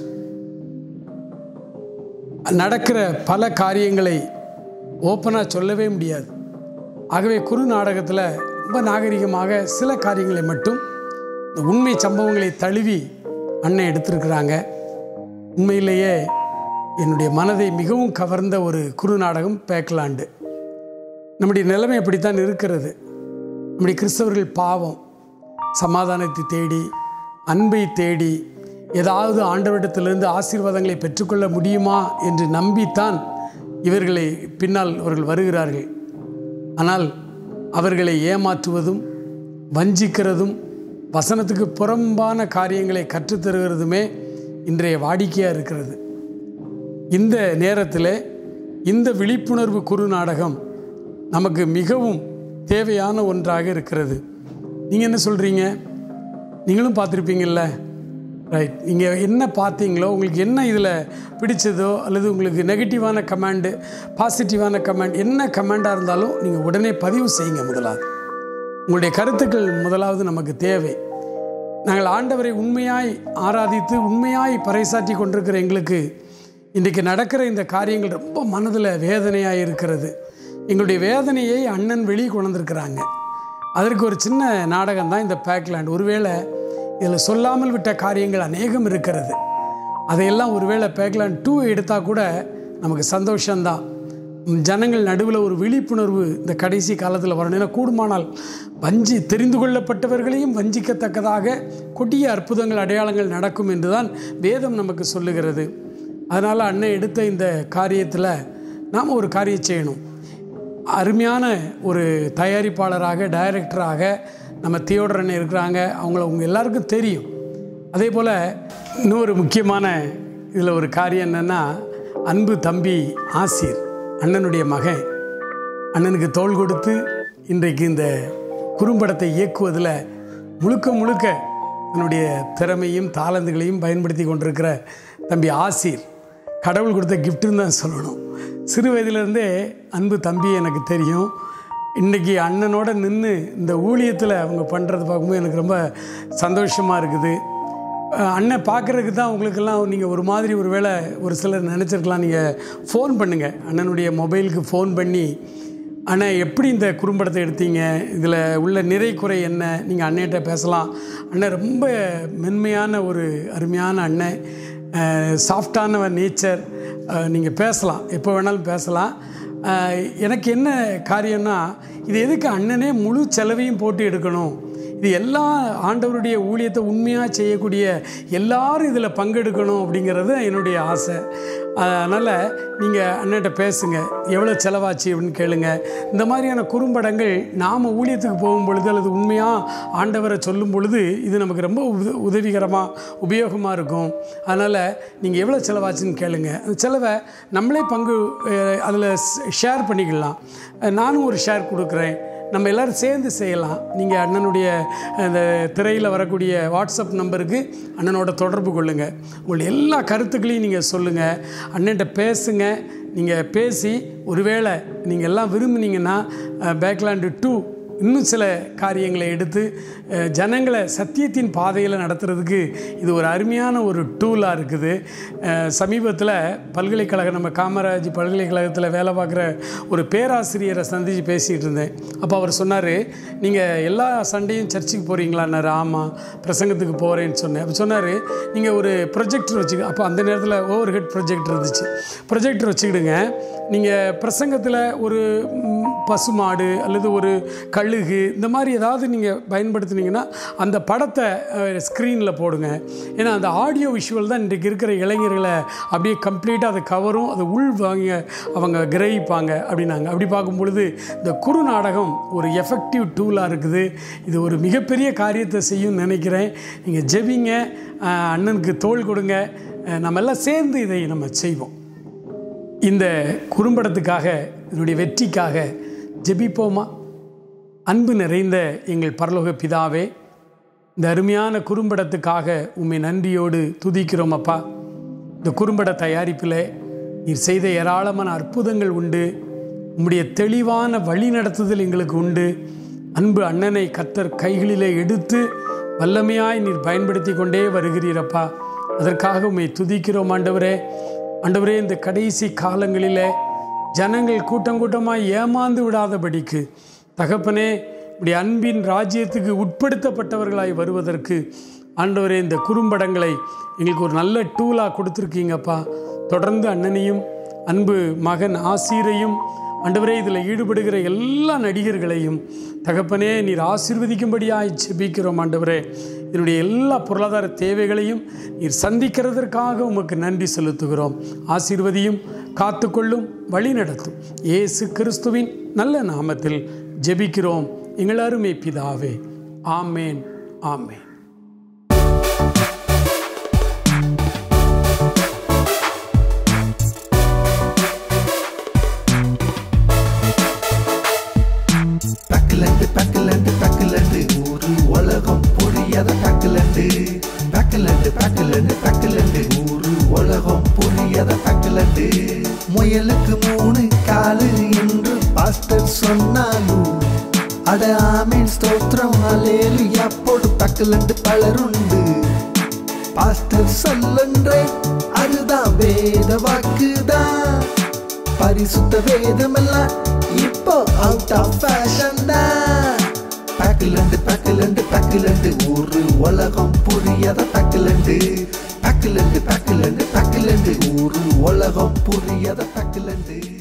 Speaker 13: நடக்கிற பல காரியங்களை ஓப்பனாக சொல்லவே முடியாது ஆகவே குறு நாடகத்தில் ரொம்ப நாகரிகமாக சில காரியங்களை மட்டும் இந்த உண்மை சம்பவங்களை தழுவி அண்ணன் எடுத்திருக்கிறாங்க உண்மையிலேயே என்னுடைய மனதை மிகவும் கவர்ந்த ஒரு குறு நாடகம் பேக்கலாண்டு நம்முடைய நிலைமை அப்படித்தான் இருக்கிறது நம்முடைய கிறிஸ்தவர்கள் பாவம் சமாதானத்தை தேடி அன்பை தேடி ஏதாவது ஆண்டவரிடத்திலிருந்து ஆசீர்வாதங்களை பெற்றுக்கொள்ள முடியுமா என்று நம்பித்தான் இவர்களை பின்னால் அவர்கள் வருகிறார்கள் ஆனால் அவர்களை ஏமாற்றுவதும் வஞ்சிக்கிறதும் வசனத்துக்கு புறம்பான காரியங்களை கற்றுத்தருகிறதுமே இன்றைய வாடிக்கையாக இருக்கிறது இந்த நேரத்தில் இந்த விழிப்புணர்வு குறு நாடகம் நமக்கு மிகவும் தேவையான ஒன்றாக இருக்கிறது நீங்கள் என்ன சொல்கிறீங்க நீங்களும் பார்த்துருப்பீங்கள்ல ரைட் நீங்கள் என்ன பார்த்தீங்களோ உங்களுக்கு என்ன இதில் பிடிச்சதோ அல்லது உங்களுக்கு நெகட்டிவான கமாண்டு பாசிட்டிவான கமாண்ட் என்ன கமாண்டாக இருந்தாலும் நீங்கள் உடனே பதிவு செய்யுங்க முதலாவது உங்களுடைய கருத்துக்கள் முதலாவது நமக்கு தேவை நாங்கள் ஆண்டவரை உண்மையாய் ஆராதித்து உண்மையாய் பறைசாற்றி கொண்டிருக்கிற எங்களுக்கு இன்றைக்கு நடக்கிற இந்த காரியங்கள் ரொம்ப மனதில் வேதனையாக இருக்கிறது எங்களுடைய வேதனையை அண்ணன் வெளியே கொண்டிருக்கிறாங்க அதற்கு ஒரு சின்ன நாடகம் தான் இந்த பேக்லேண்ட் ஒருவேளை இதில் சொல்லாமல் விட்ட காரியங்கள் அநேகம் இருக்கிறது அதையெல்லாம் ஒருவேளை பேக்லேண்ட் டூ எடுத்தால் கூட நமக்கு சந்தோஷம்தான் ஜனங்கள் நடுவில் ஒரு விழிப்புணர்வு இந்த கடைசி காலத்தில் வரணும் ஏன்னா கூடுமானால் வஞ்சி தெரிந்து கொள்ளப்பட்டவர்களையும் வஞ்சிக்கத்தக்கதாக கொடிய அற்புதங்கள் அடையாளங்கள் நடக்கும் என்று தான் வேதம் நமக்கு சொல்லுகிறது அதனால் அண்ணன் எடுத்த இந்த காரியத்தில் நாம் ஒரு காரியம் செய்யணும் அருமையான ஒரு தயாரிப்பாளராக டைரக்டராக நம்ம தியோடர் அண்ணன் இருக்கிறாங்க அவங்கள உங்கள் எல்லாருக்கும் தெரியும் அதே போல் இன்னொரு முக்கியமான இதில் ஒரு காரியம் என்னென்னா அன்பு தம்பி ஆசிர் அண்ணனுடைய மகன் அண்ணனுக்கு தோள் கொடுத்து இன்றைக்கு இந்த குறும்படத்தை இயக்குவதில் முழுக்க முழுக்க தன்னுடைய திறமையும் தாளந்துகளையும் பயன்படுத்தி கொண்டிருக்கிற தம்பி ஆசிர் கடவுள் கொடுத்த கிஃப்ட்டுன்னு தான் சொல்லணும் சிறு வயதிலிருந்தே அன்பு தம்பி எனக்கு தெரியும் இன்றைக்கி அண்ணனோட நின்று இந்த ஊழியத்தில் அவங்க பண்ணுறது பார்க்கும்போது எனக்கு ரொம்ப சந்தோஷமாக இருக்குது அஹ் அண்ணன் பார்க்குறதுக்கு தான் உங்களுக்கெல்லாம் நீங்கள் ஒரு மாதிரி ஒரு வேளை ஒரு சிலர் நினச்சிருக்கலாம் நீங்கள் ஃபோன் பண்ணுங்கள் அண்ணனுடைய மொபைலுக்கு ஃபோன் பண்ணி அண்ணா எப்படி இந்த குறும்படத்தை எடுத்தீங்க இதில் உள்ள நிறை குறை என்ன நீங்கள் அண்ணன்கிட்ட பேசலாம் அண்ணன் ரொம்ப மென்மையான ஒரு அருமையான அண்ணன் சாஃப்டான நேச்சர் நீங்கள் பேசலாம் எப்போ வேணாலும் பேசலாம் அஹ், எனக்கு என்ன காரியம்னா இது எதுக்கு அண்ணனே முழு செலவையும் போட்டு எடுக்கணும் இது எல்லா ஆண்டவருடைய ஊழியத்தை உண்மையாக செய்யக்கூடிய எல்லாரும் இதில் பங்கெடுக்கணும் அப்படிங்கிறது என்னுடைய ஆசை அதனால் நீங்கள் அண்ணன்ட்ட பேசுங்க எவ்வளோ செலவாச்சு அப்படின்னு கேளுங்க இந்த மாதிரியான குறும்படங்கள் நாம் ஊழியத்துக்கு போகும் பொழுது அல்லது உண்மையாக ஆண்டவரை சொல்லும் பொழுது இது நமக்கு ரொம்ப உத உதவிகரமாக உபயோகமாக இருக்கும் அதனால் நீங்கள் எவ்வளோ செலவாச்சுன்னு கேளுங்க அந்த செலவை நம்மளே பங்கு அதில் ஷேர் பண்ணிக்கலாம் அஹ் நானும் ஒரு ஷேர் கொடுக்குறேன் நம்ம எல்லாரும் சேர்ந்து செய்யலாம் நீங்கள் அண்ணனுடைய அந்த திரையில் வரக்கூடிய வாட்ஸ்அப் நம்பருக்கு அண்ணனோட தொடர்பு கொள்ளுங்கள் உங்களுடைய எல்லா கருத்துக்களையும் நீங்கள் சொல்லுங்கள் அண்ணன்ட்ட பேசுங்க நீங்கள் பேசி ஒருவேளை நீங்கள் எல்லாம் விரும்புனீங்கன்னா பேக்லாண்டு டூ இன்னும் சில காரியங்களை எடுத்து அஹ், ஜனங்களை சத்தியத்தின் பாதையில் நடத்துறதுக்கு இது ஒரு அருமையான ஒரு டூலாக இருக்குது சமீபத்தில் பல்கலைக்கழகம் நம்ம காமராஜ் பல்கலைக்கழகத்தில் வேலை பார்க்குற ஒரு பேராசிரியரை சந்தித்து பேசிகிட்டு இருந்தேன் அப்போ அவர் சொன்னார் நீங்கள் எல்லா சண்டையும் சர்ச்சுக்கு போகிறீங்களான்னாரு ஆமாம் பிரசங்கத்துக்கு போகிறேன்னு சொன்னேன் அப்போ சொன்னார் நீங்கள் ஒரு ப்ரொஜெக்டர் வச்சுக்க அப்போ அந்த நேரத்தில் ஓவர் ஹெட் ப்ரொஜெக்டர் இருந்துச்சு ப்ரொஜெக்டர் வச்சுக்கிடுங்க நீங்கள் பிரசங்கத்தில் ஒரு ம், பசுமாடு அல்லது ஒரு கழுகு இந்த மாதிரி ஏதாவது நீங்கள் பயன்படுத்துனீங்கன்னா அந்த படத்தை ஸ்க்ரீனில் போடுங்க ஏன்னா அந்த ஆடியோ விஷுவல் தான் இன்றைக்கு இருக்கிற இளைஞர்களை அப்படியே கம்ப்ளீட்டாக அதை கவரும் அதை உள் வாங்க அவங்க கிரகிப்பாங்க அப்படின்னாங்க அப்படி பார்க்கும் பொழுது இந்த குறு நாடகம் ஒரு எஃபெக்டிவ் டூலாக இருக்குது இது ஒரு மிகப்பெரிய காரியத்தை செய்யும்னு நினைக்கிறேன் நீங்கள் ஜெபிங்க அஹ், அண்ணனுக்கு தோள் கொடுங்க அஹ், நம்ம எல்லாம் சேர்ந்து இதை நம்ம செய்வோம் இந்த குறும்படத்துக்காக இதனுடைய வெற்றிக்காக ஜெபிப்போமா அன்பு நிறைந்த எங்கள் பரலோக பிதாவே இந்த அருமையான குறும்படத்துக்காக உம்மை நன்றியோடு துதிக்கிறோம் அப்பா இந்த குறும்பட தயாரிப்பில் நீர் செய்த ஏராளமான அற்புதங்கள் உண்டு உம்முடைய தெளிவான வழி நடத்துதல் எங்களுக்கு உண்டு அன்பு அண்ணனை கத்தர் கைகளிலே எடுத்து வல்லமையாய் நீர் பயன்படுத்தி கொண்டே வருகிறீரப்பா அதற்காக உம்மை துதிக்கிறோம் ஆண்டவரே ஆண்டவரே இந்த கடைசி காலங்களிலே ஜனங்கள் கூட்டம் கூட்டமாக ஏமாந்து விடாதபடிக்கு தகப்பனே இப்படி அன்பின் ராஜ்யத்துக்கு உட்படுத்தப்பட்டவர்களாய் வருவதற்கு ஆண்டவரே இந்த குறும்படங்களை எங்களுக்கு ஒரு நல்ல டூலாக கொடுத்துருக்கீங்கப்பா தொடர்ந்து அண்ணனையும் அன்பு மகன் ஆசீரையும் ஆண்டவரே இதில் ஈடுபடுகிற எல்லா நடிகர்களையும் தகப்பனே நீர் ஆசீர்வதிக்கும்படியாய் செபிக்கிறோம் ஆண்டவரே இதனுடைய எல்லா பொருளாதார தேவைகளையும் நீர் சந்திக்கிறதற்காக உமக்கு நன்றி செலுத்துகிறோம் ஆசீர்வதியும் காத்துக்கொள்ளும் வழி நடத்தும் இயேசு கிறிஸ்துவின் நல்ல நாமத்தில் ஜெபிக்கிறோம் எங்கள் அருமை பிதாவே ஆமேன் ஆமேன்
Speaker 2: பேக்கிலண்டு பேக்கிலண்டு பேக்கிலண்டு ஒரு உலகம் புரியாத பேக்கிலண்டு பேக்கிலண்டு பேக்கிலண்டு பேக்கிலண்டு ஒரு உலகம் புரியாத பேக்கிலண்டு முயலுக்கு மூணு காலு என்று பாஸ்டர் சொன்னாலும் அட ஆமீன் ஸ்தோத்திரம் அலேலியா போடு பேக்கிலண்டு பலருண்டு பாஸ்டர் சொல்லன்றே அதுதான் வேத வாக்குதான் பரிசுத்த வேதமெல்லாம் இப்போ அவுட் ஆஃப் ஃபேஷன் தான் பேக்கிலண்டு பேக்கிலண்டு பேக்கிலண்டு ஒரு உலகம் புரியாத பேக்கிலண்டு பேக்கிலண்டு பேக்கிலண்டு பேக்கிலண்டு ஒரு உலகம் புரியாத பேக்கிலண்டு